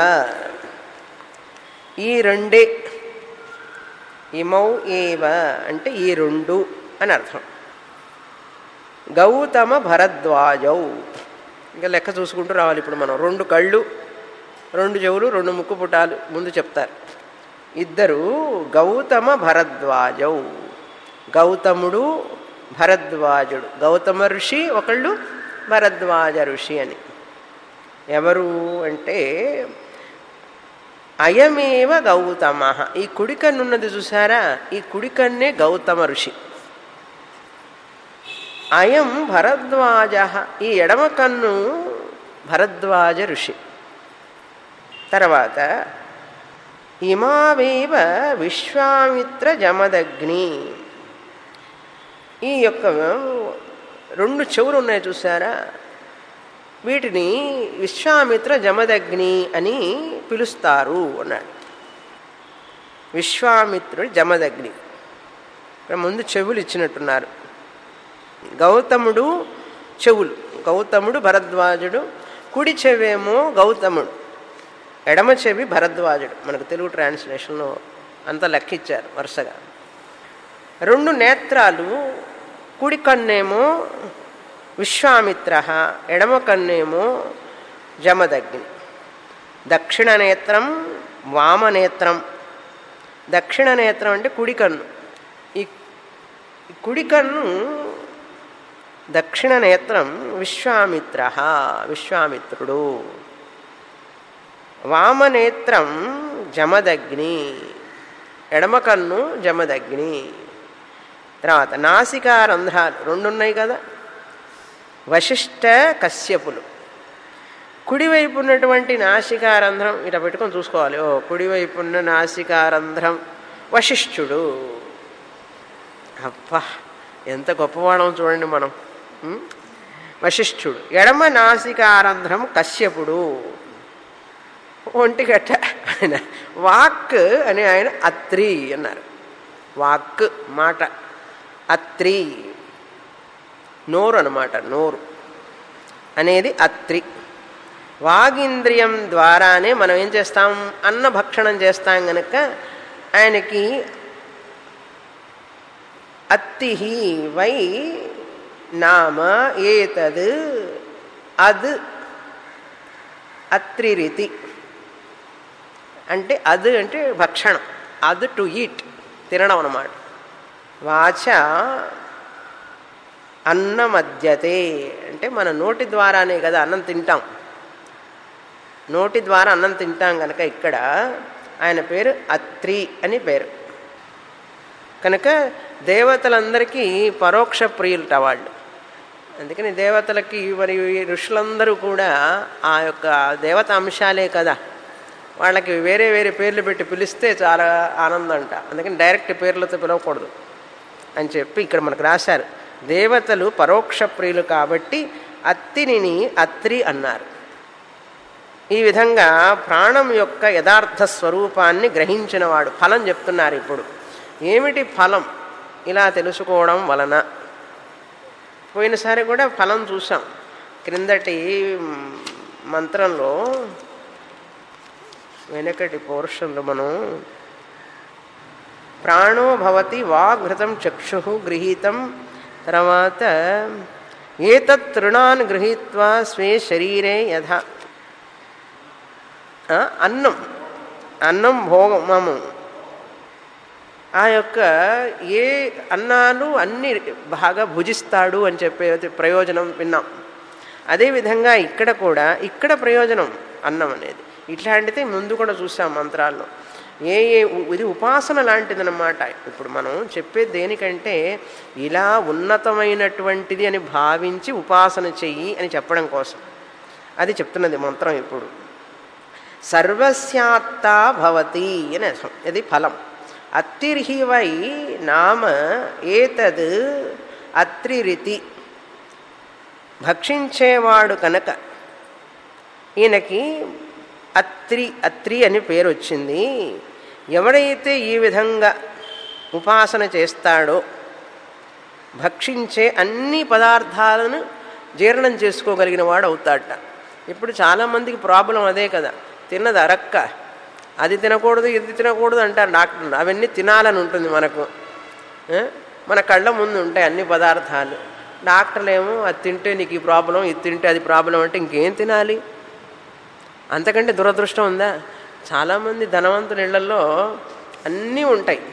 ఈ రెండే ఇమౌ ఏవ అంటే ఈ రెండు అని అర్థం గౌతమ భరద్వాజౌ ఇంకా లెక్క చూసుకుంటూ రావాలి ఇప్పుడు మనం రెండు కళ్ళు రెండు చెవులు రెండు ముక్కు పుటాలు ముందు చెప్తారు ఇద్దరు గౌతమ భరద్వాజౌ గౌతముడు భరద్వాజుడు గౌతమ ఋషి ఒకళ్ళు భరద్వాజ ఋషి అని ఎవరు అంటే అయమేవ గౌతమ ఈ కుడికన్నున్నది చూసారా ఈ కుడికన్నే గౌతమ ఋషి అయం భరద్వాజ ఈ ఎడమ కన్ను భరద్వాజ ఋషి తర్వాత ఇమావేవ విశ్వామిత్ర జమదగ్ని ఈ యొక్క రెండు చెవులు ఉన్నాయి చూసారా వీటిని విశ్వామిత్ర జమదగ్ని అని పిలుస్తారు అన్నాడు విశ్వామిత్రుడు జమదగ్ని ఇక్కడ ముందు చెవులు ఇచ్చినట్టున్నారు గౌతముడు చెవులు గౌతముడు భరద్వాజుడు కుడి చెవేమో గౌతముడు ఎడమ చెవి భరద్వాజుడు మనకు తెలుగు ట్రాన్స్లేషన్లో అంతా లెక్కిచ్చారు వరుసగా రెండు నేత్రాలు కుడి కన్నేమో విశ్వామిత్ర ఎడమ కన్నేమో జమదగ్ని దక్షిణ నేత్రం వామనేత్రం దక్షిణ నేత్రం అంటే కుడి కన్ను ఈ కుడి కన్ను దక్షిణ నేత్రం విశ్వామిత్ర విశ్వామిత్రుడు వామనేత్రం జమదగ్ని ఎడమ కన్ను జమదగ్ని తర్వాత నాసికా రంధ్రాలు రెండు ఉన్నాయి కదా వశిష్ట కశ్యపులు కుడివైపు ఉన్నటువంటి నాసికారంధ్రం ఇట్లా పెట్టుకొని చూసుకోవాలి ఓ కుడివైపు ఉన్న నాసికారంధ్రం వశిష్ఠుడు అబ్బా ఎంత గొప్పవాడం చూడండి మనం ఉం? వశిష్ఠుడు ఎడమ నాసికారంధ్రం కశ్యపుడు ఒంటిగట్ట ఆయన వాక్ అని ఆయన అత్రి అన్నారు వాక్ మాట అత్రి నోరు అనమాట నోరు అనేది అత్రి వాగింద్రియం ద్వారానే మనం ఏం చేస్తాం అన్న భక్షణం చేస్తాం గనక ఆయనకి అత్తి వై నామ ఏతద్ అద్ అత్రిరితి అంటే అది అంటే భక్షణం అది టు ఈట్ తినడం అన్నమాట వాచ అన్నమద్యతే అంటే మన నోటి ద్వారానే కదా అన్నం తింటాం నోటి ద్వారా అన్నం తింటాం కనుక ఇక్కడ ఆయన పేరు అత్రి అని పేరు కనుక దేవతలందరికీ పరోక్ష ప్రియులట వాళ్ళు అందుకని దేవతలకి మరి ఋషులందరూ కూడా ఆ యొక్క దేవత అంశాలే కదా వాళ్ళకి వేరే వేరే పేర్లు పెట్టి పిలిస్తే చాలా ఆనందం అంట అందుకని డైరెక్ట్ పేర్లతో పిలవకూడదు అని చెప్పి ఇక్కడ మనకు రాశారు దేవతలు పరోక్ష ప్రియులు కాబట్టి అత్తిని అత్రి అన్నారు ఈ విధంగా ప్రాణం యొక్క యథార్థ స్వరూపాన్ని గ్రహించినవాడు ఫలం చెప్తున్నారు ఇప్పుడు ఏమిటి ఫలం ఇలా తెలుసుకోవడం వలన పోయినసారి కూడా ఫలం చూసాం క్రిందటి మంత్రంలో వెనకటి పోర్షన్లో మనం ప్రాణో భవతి వాఘృతం చక్షు గృహీతం తర్వాత ఏతత్ తృణాన్ గృహీత్వా స్వే శరీరే యథ అన్నం అన్నం భోగమము ఆ యొక్క ఏ అన్నాలు అన్ని బాగా భుజిస్తాడు అని చెప్పే ప్రయోజనం విన్నాం అదేవిధంగా ఇక్కడ కూడా ఇక్కడ ప్రయోజనం అన్నం అనేది ఇట్లాంటిది ముందు కూడా చూసాం మంత్రాల్లో ఏ ఏ ఇది ఉపాసన లాంటిదన్నమాట ఇప్పుడు మనం చెప్పేది దేనికంటే ఇలా ఉన్నతమైనటువంటిది అని భావించి ఉపాసన చెయ్యి అని చెప్పడం కోసం అది చెప్తున్నది మంత్రం ఇప్పుడు సర్వస్యాత్తా భవతి అని అర్థం ఇది ఫలం అత్తిర్హి వై నామ ఏతద్ అత్రిరితి భక్షించేవాడు కనుక ఈయనకి అత్రి అత్రి అని పేరు వచ్చింది ఎవడైతే ఈ విధంగా ఉపాసన చేస్తాడో భక్షించే అన్ని పదార్థాలను జీర్ణం చేసుకోగలిగిన వాడు అవుతాడట ఇప్పుడు చాలామందికి ప్రాబ్లం అదే కదా తిన్నది అరక్క అది తినకూడదు ఇది తినకూడదు అంటారు డాక్టర్లు అవన్నీ తినాలని ఉంటుంది మనకు మన కళ్ళ ముందు ఉంటాయి అన్ని పదార్థాలు డాక్టర్లు ఏమో అది తింటే నీకు ఈ ప్రాబ్లం ఇది తింటే అది ప్రాబ్లం అంటే ఇంకేం తినాలి అంతకంటే దురదృష్టం ఉందా చాలామంది ధనవంతుల ఇళ్లలో అన్నీ ఉంటాయి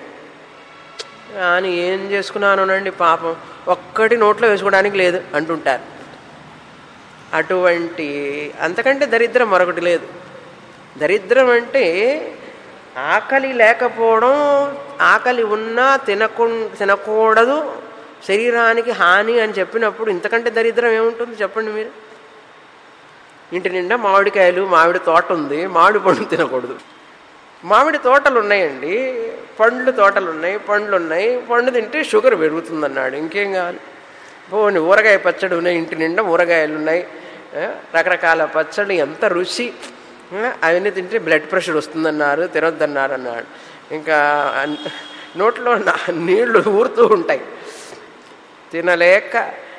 కానీ ఏం చేసుకున్నానునండి పాపం ఒక్కటి నోట్లో వేసుకోవడానికి లేదు అంటుంటారు అటువంటి అంతకంటే దరిద్రం మరొకటి లేదు దరిద్రం అంటే ఆకలి లేకపోవడం ఆకలి ఉన్నా తినకు తినకూడదు శరీరానికి హాని అని చెప్పినప్పుడు ఇంతకంటే దరిద్రం ఏముంటుంది చెప్పండి మీరు ఇంటి నిండా మామిడికాయలు మామిడి తోట ఉంది మామిడి పండు తినకూడదు మామిడి తోటలు ఉన్నాయండి పండ్లు తోటలు ఉన్నాయి పండ్లు ఉన్నాయి పండు తింటే షుగర్ పెరుగుతుందన్నాడు ఇంకేం కావాలి పోనీ ఊరగాయ పచ్చడి ఉన్నాయి ఇంటి నిండా ఊరగాయలు ఉన్నాయి రకరకాల పచ్చడి ఎంత రుచి అవన్నీ తింటే బ్లడ్ ప్రెషర్ వస్తుందన్నారు తినొద్దన్నారు అన్నాడు ఇంకా నోట్లో నీళ్లు ఊరుతూ ఉంటాయి తినలేక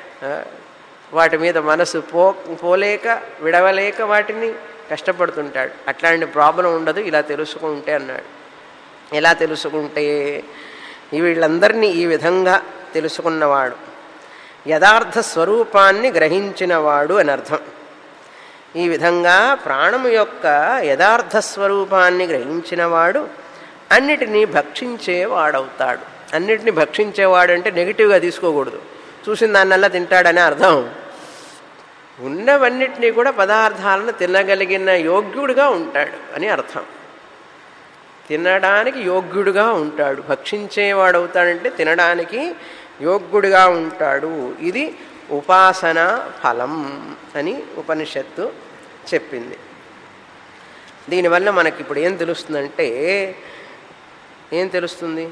వాటి మీద మనసు పో పోలేక విడవలేక వాటిని కష్టపడుతుంటాడు అట్లాంటి ప్రాబ్లం ఉండదు ఇలా తెలుసుకుంటే అన్నాడు ఎలా తెలుసుకుంటే వీళ్ళందరినీ ఈ విధంగా తెలుసుకున్నవాడు యథార్థ స్వరూపాన్ని గ్రహించినవాడు అని అర్థం ఈ విధంగా ప్రాణము యొక్క యథార్థ స్వరూపాన్ని గ్రహించినవాడు అన్నిటినీ భక్షించేవాడవుతాడు అన్నిటినీ భక్షించేవాడంటే నెగిటివ్గా తీసుకోకూడదు చూసిన దాన్నల్లా తింటాడనే అర్థం ఉన్నవన్నిటినీ కూడా పదార్థాలను తినగలిగిన యోగ్యుడుగా ఉంటాడు అని అర్థం తినడానికి యోగ్యుడుగా ఉంటాడు భక్షించేవాడు అవుతాడంటే తినడానికి యోగ్యుడిగా ఉంటాడు ఇది ఉపాసన ఫలం అని ఉపనిషత్తు చెప్పింది దీనివల్ల మనకి ఇప్పుడు ఏం తెలుస్తుందంటే ఏం తెలుస్తుంది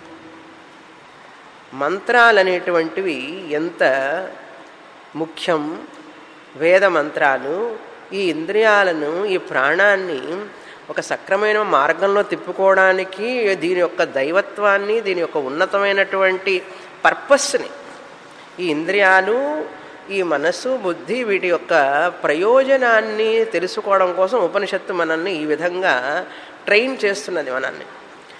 మంత్రాలు అనేటువంటివి ఎంత ముఖ్యం వేద మంత్రాలు ఈ ఇంద్రియాలను ఈ ప్రాణాన్ని ఒక సక్రమైన మార్గంలో తిప్పుకోవడానికి దీని యొక్క దైవత్వాన్ని దీని యొక్క ఉన్నతమైనటువంటి పర్పస్ని ఈ ఇంద్రియాలు ఈ మనస్సు బుద్ధి వీటి యొక్క ప్రయోజనాన్ని తెలుసుకోవడం కోసం ఉపనిషత్తు మనల్ని ఈ విధంగా ట్రైన్ చేస్తున్నది మనల్ని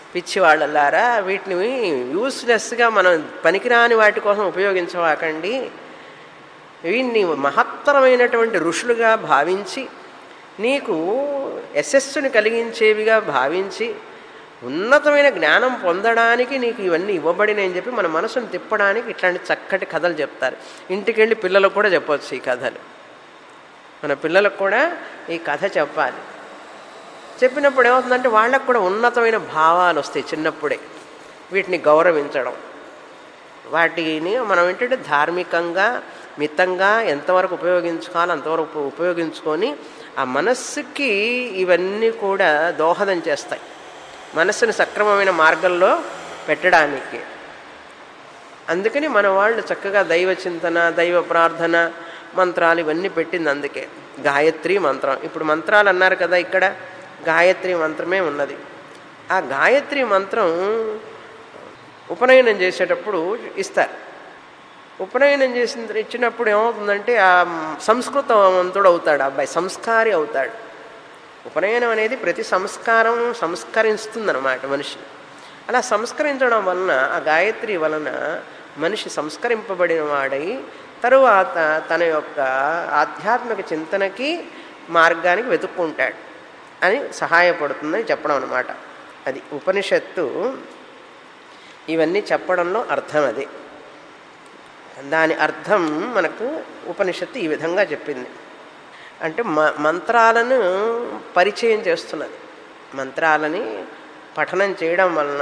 పిచ్చి వాళ్ళలారా వీటిని యూస్లెస్గా మనం పనికిరాని వాటి కోసం ఉపయోగించవాకండి వీటిని మహత్తరమైనటువంటి ఋషులుగా భావించి నీకు యశస్సుని కలిగించేవిగా భావించి ఉన్నతమైన జ్ఞానం పొందడానికి నీకు ఇవన్నీ ఇవ్వబడినాయని చెప్పి మన మనసును తిప్పడానికి ఇట్లాంటి చక్కటి కథలు చెప్తారు ఇంటికి వెళ్ళి పిల్లలకు కూడా చెప్పవచ్చు ఈ కథలు మన పిల్లలకు కూడా ఈ కథ చెప్పాలి చెప్పినప్పుడు ఏమవుతుందంటే వాళ్ళకు కూడా ఉన్నతమైన భావాలు వస్తాయి చిన్నప్పుడే వీటిని గౌరవించడం వాటిని మనం ఏంటంటే ధార్మికంగా మితంగా ఎంతవరకు ఉపయోగించుకోవాలో అంతవరకు ఉపయోగించుకొని ఆ మనస్సుకి ఇవన్నీ కూడా దోహదం చేస్తాయి మనస్సుని సక్రమమైన మార్గంలో పెట్టడానికి అందుకని మన వాళ్ళు చక్కగా దైవ చింతన దైవ ప్రార్థన మంత్రాలు ఇవన్నీ పెట్టింది అందుకే గాయత్రి మంత్రం ఇప్పుడు మంత్రాలు అన్నారు కదా ఇక్కడ గాయత్రి మంత్రమే ఉన్నది ఆ గాయత్రి మంత్రం ఉపనయనం చేసేటప్పుడు ఇస్తారు ఉపనయనం చేసిన ఇచ్చినప్పుడు ఏమవుతుందంటే ఆ సంస్కృతవంతుడు అవుతాడు ఆ అబ్బాయి సంస్కారి అవుతాడు ఉపనయనం అనేది ప్రతి సంస్కారం సంస్కరిస్తుందన్నమాట మనిషి అలా సంస్కరించడం వలన ఆ గాయత్రి వలన మనిషి సంస్కరింపబడిన వాడై తరువాత తన యొక్క ఆధ్యాత్మిక చింతనకి మార్గానికి వెతుక్కుంటాడు అని సహాయపడుతుందని చెప్పడం అనమాట అది ఉపనిషత్తు ఇవన్నీ చెప్పడంలో అర్థం అది దాని అర్థం మనకు ఉపనిషత్తు ఈ విధంగా చెప్పింది అంటే మ మంత్రాలను పరిచయం చేస్తున్నది మంత్రాలని పఠనం చేయడం వలన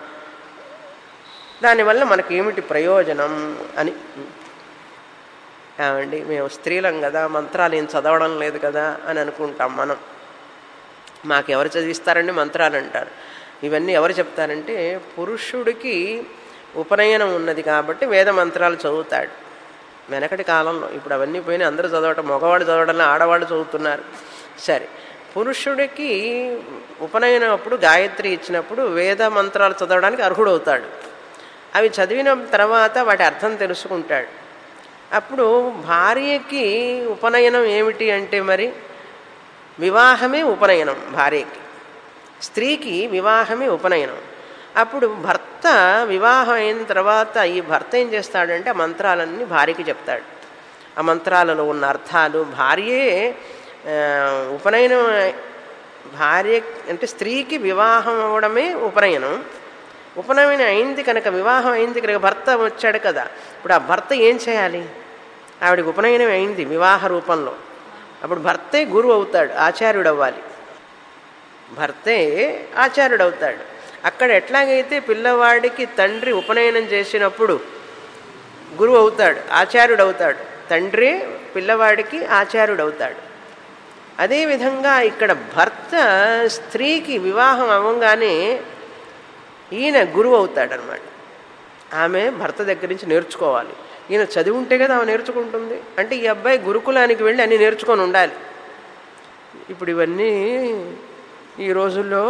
దానివల్ల మనకి ఏమిటి ప్రయోజనం అని ఏమండి మేము స్త్రీలం కదా మంత్రాలు ఏం చదవడం లేదు కదా అని అనుకుంటాం మనం మాకెవరు చదివిస్తారండి మంత్రాలు అంటారు ఇవన్నీ ఎవరు చెప్తారంటే పురుషుడికి ఉపనయనం ఉన్నది కాబట్టి వేద మంత్రాలు చదువుతాడు వెనకటి కాలంలో ఇప్పుడు అవన్నీ పోయినా అందరూ చదవటం మగవాడు చదవడంలో ఆడవాళ్ళు చదువుతున్నారు సరే పురుషుడికి ఉపనయనం అప్పుడు గాయత్రి ఇచ్చినప్పుడు వేద మంత్రాలు చదవడానికి అర్హుడవుతాడు అవి చదివిన తర్వాత వాటి అర్థం తెలుసుకుంటాడు అప్పుడు భార్యకి ఉపనయనం ఏమిటి అంటే మరి వివాహమే ఉపనయనం భార్యకి స్త్రీకి వివాహమే ఉపనయనం అప్పుడు భర్త వివాహం అయిన తర్వాత ఈ భర్త ఏం చేస్తాడంటే ఆ మంత్రాలన్నీ భార్యకి చెప్తాడు ఆ మంత్రాలలో ఉన్న అర్థాలు భార్యే ఉపనయనం భార్య అంటే స్త్రీకి వివాహం అవ్వడమే ఉపనయనం ఉపనయనం అయింది కనుక వివాహం అయింది కనుక భర్త వచ్చాడు కదా ఇప్పుడు ఆ భర్త ఏం చేయాలి ఆవిడకి ఉపనయనం అయింది వివాహ రూపంలో అప్పుడు భర్తే గురువు అవుతాడు ఆచార్యుడు అవ్వాలి భర్తే ఆచార్యుడు అవుతాడు అక్కడ ఎట్లాగైతే పిల్లవాడికి తండ్రి ఉపనయనం చేసినప్పుడు గురువు అవుతాడు ఆచార్యుడు అవుతాడు తండ్రి పిల్లవాడికి ఆచార్యుడు అవుతాడు అదేవిధంగా ఇక్కడ భర్త స్త్రీకి వివాహం అవ్వగానే ఈయన గురువు అవుతాడనమాట ఆమె భర్త దగ్గర నుంచి నేర్చుకోవాలి ఈయన చదివి ఉంటే కదా ఆమె నేర్చుకుంటుంది అంటే ఈ అబ్బాయి గురుకులానికి వెళ్ళి అన్నీ నేర్చుకొని ఉండాలి ఇప్పుడు ఇవన్నీ ఈ రోజుల్లో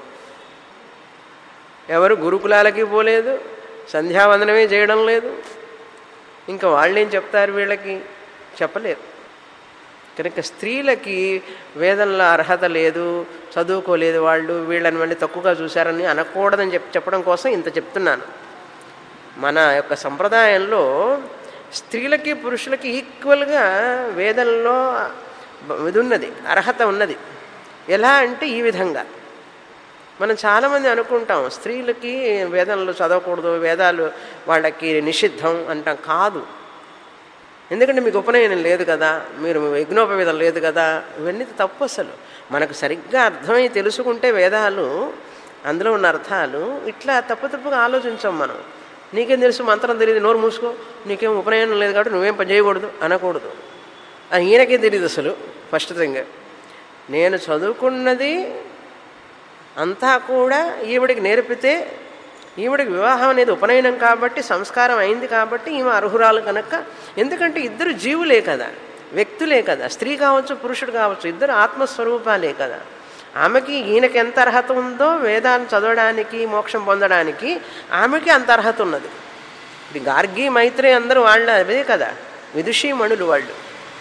ఎవరు గురుకులాలకి పోలేదు సంధ్యావందనమే చేయడం లేదు ఇంకా వాళ్ళేం చెప్తారు వీళ్ళకి చెప్పలేరు కనుక స్త్రీలకి వేదంలో అర్హత లేదు చదువుకోలేదు వాళ్ళు వీళ్ళని మళ్ళీ తక్కువగా చూశారని అనకూడదని చెప్పి చెప్పడం కోసం ఇంత చెప్తున్నాను మన యొక్క సంప్రదాయంలో స్త్రీలకి పురుషులకి ఈక్వల్గా వేదంలో ఇది ఉన్నది అర్హత ఉన్నది ఎలా అంటే ఈ విధంగా మనం చాలామంది అనుకుంటాం స్త్రీలకి వేదంలో చదవకూడదు వేదాలు వాళ్ళకి నిషిద్ధం అంటాం కాదు ఎందుకంటే మీకు ఉపనయనం లేదు కదా మీరు యజ్ఞోపవేదం లేదు కదా ఇవన్నీ తప్పు అసలు మనకు సరిగ్గా అర్థమై తెలుసుకుంటే వేదాలు అందులో ఉన్న అర్థాలు ఇట్లా తప్పు తప్పుగా ఆలోచించాం మనం నీకేం తెలుసు మంత్రం తెలియదు నోరు మూసుకో నీకేం ఉపనయనం లేదు కాబట్టి నువ్వేం పని చేయకూడదు అనకూడదు అని ఈయనకే తెలియదు అసలు ఫస్ట్ థింగ్ నేను చదువుకున్నది అంతా కూడా ఈవిడికి నేర్పితే ఈవిడికి వివాహం అనేది ఉపనయనం కాబట్టి సంస్కారం అయింది కాబట్టి ఈమె అర్హురాలు కనుక ఎందుకంటే ఇద్దరు జీవులే కదా వ్యక్తులే కదా స్త్రీ కావచ్చు పురుషుడు కావచ్చు ఇద్దరు ఆత్మస్వరూపాలే కదా ఆమెకి ఈయనకి ఎంత అర్హత ఉందో వేదాన్ని చదవడానికి మోక్షం పొందడానికి ఆమెకి అంత అర్హత ఉన్నది ఇది గార్గి మైత్రి అందరూ వాళ్ళ అదే కదా విదుషీమణులు వాళ్ళు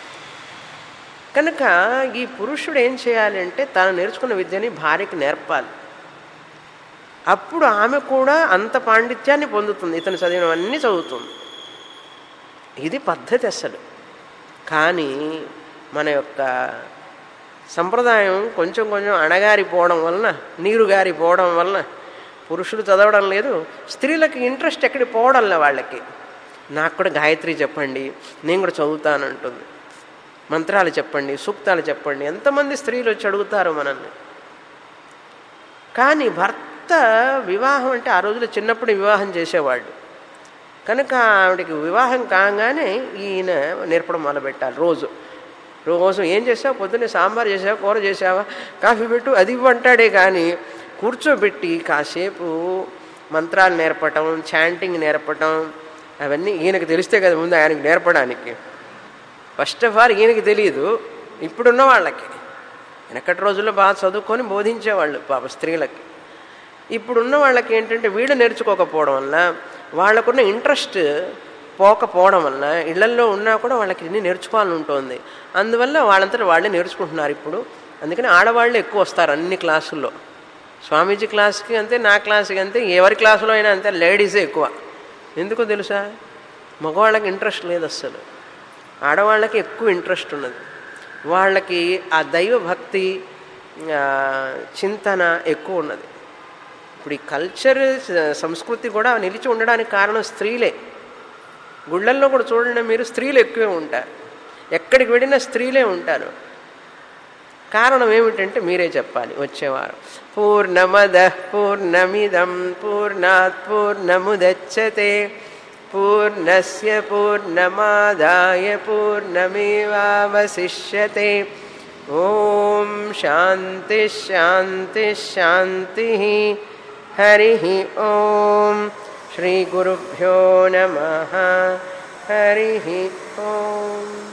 కనుక ఈ పురుషుడు ఏం చేయాలి అంటే తాను నేర్చుకున్న విద్యని భార్యకి నేర్పాలి అప్పుడు ఆమె కూడా అంత పాండిత్యాన్ని పొందుతుంది ఇతను చదివినవన్నీ చదువుతుంది ఇది పద్ధతి అసలు కానీ మన యొక్క సంప్రదాయం కొంచెం కొంచెం అణగారిపోవడం వలన నీరు గారిపోవడం వలన పురుషులు చదవడం లేదు స్త్రీలకి ఇంట్రెస్ట్ ఎక్కడికి పోవడంలే వాళ్ళకి నాకు కూడా గాయత్రి చెప్పండి నేను కూడా చదువుతానంటుంది మంత్రాలు చెప్పండి సూక్తాలు చెప్పండి ఎంతమంది స్త్రీలు వచ్చి అడుగుతారు మనల్ని కానీ భర్త వివాహం అంటే ఆ రోజుల్లో చిన్నప్పుడు వివాహం చేసేవాళ్ళు కనుక ఆవిడకి వివాహం కాగానే ఈయన నేర్పడం మొదలుపెట్టాలి రోజు రోజు ఏం చేసావు పొద్దున్నే సాంబార్ చేసావా కూర చేసావా కాఫీ పెట్టు అది ఇవ్వంటాడే కానీ కూర్చోబెట్టి కాసేపు మంత్రాలు నేర్పటం చాంటింగ్ నేర్పటం అవన్నీ ఈయనకి తెలిస్తే కదా ముందు ఆయనకి నేర్పడానికి ఫస్ట్ ఆఫ్ ఆల్ ఈయనకి తెలియదు ఇప్పుడున్న వాళ్ళకి వెనకటి రోజుల్లో బాగా చదువుకొని బోధించేవాళ్ళు పాప స్త్రీలకి ఇప్పుడున్న వాళ్ళకి ఏంటంటే వీళ్ళు నేర్చుకోకపోవడం వల్ల వాళ్ళకున్న ఇంట్రెస్ట్ పోకపోవడం వల్ల ఇళ్లల్లో ఉన్నా కూడా వాళ్ళకి ఇన్ని నేర్చుకోవాలని ఉంటుంది అందువల్ల వాళ్ళంతటా వాళ్ళే నేర్చుకుంటున్నారు ఇప్పుడు అందుకని ఆడవాళ్ళు ఎక్కువ వస్తారు అన్ని క్లాసుల్లో స్వామీజీ క్లాస్కి అంతే నా క్లాస్కి అంతే ఎవరి క్లాసులో అయినా అంతే లేడీసే ఎక్కువ ఎందుకో తెలుసా మగవాళ్ళకి ఇంట్రెస్ట్ లేదు అస్సలు ఆడవాళ్ళకి ఎక్కువ ఇంట్రెస్ట్ ఉన్నది వాళ్ళకి ఆ దైవ భక్తి ఆ, చింతన ఎక్కువ ఉన్నది ఇప్పుడు ఈ కల్చర్ సంస్కృతి కూడా నిలిచి ఉండడానికి కారణం స్త్రీలే గుళ్ళల్లో కూడా చూడండి మీరు స్త్రీలు ఎక్కువే ఉంటారు ఎక్కడికి వెళ్ళినా స్త్రీలే ఉంటారు కారణం ఏమిటంటే మీరే చెప్పాలి వచ్చేవారు పూర్ణమద పూర్ణమిదం పూర్ణాత్ పూర్ణముదచ్చతే పూర్ణస్య పూర్ణమాదాయ పూర్ణమేవావశిష్యతే ఓం శాంతి శాంతి శాంతి హరి ఓం శ్రీ గురుభ్యో నమ హరి ఓం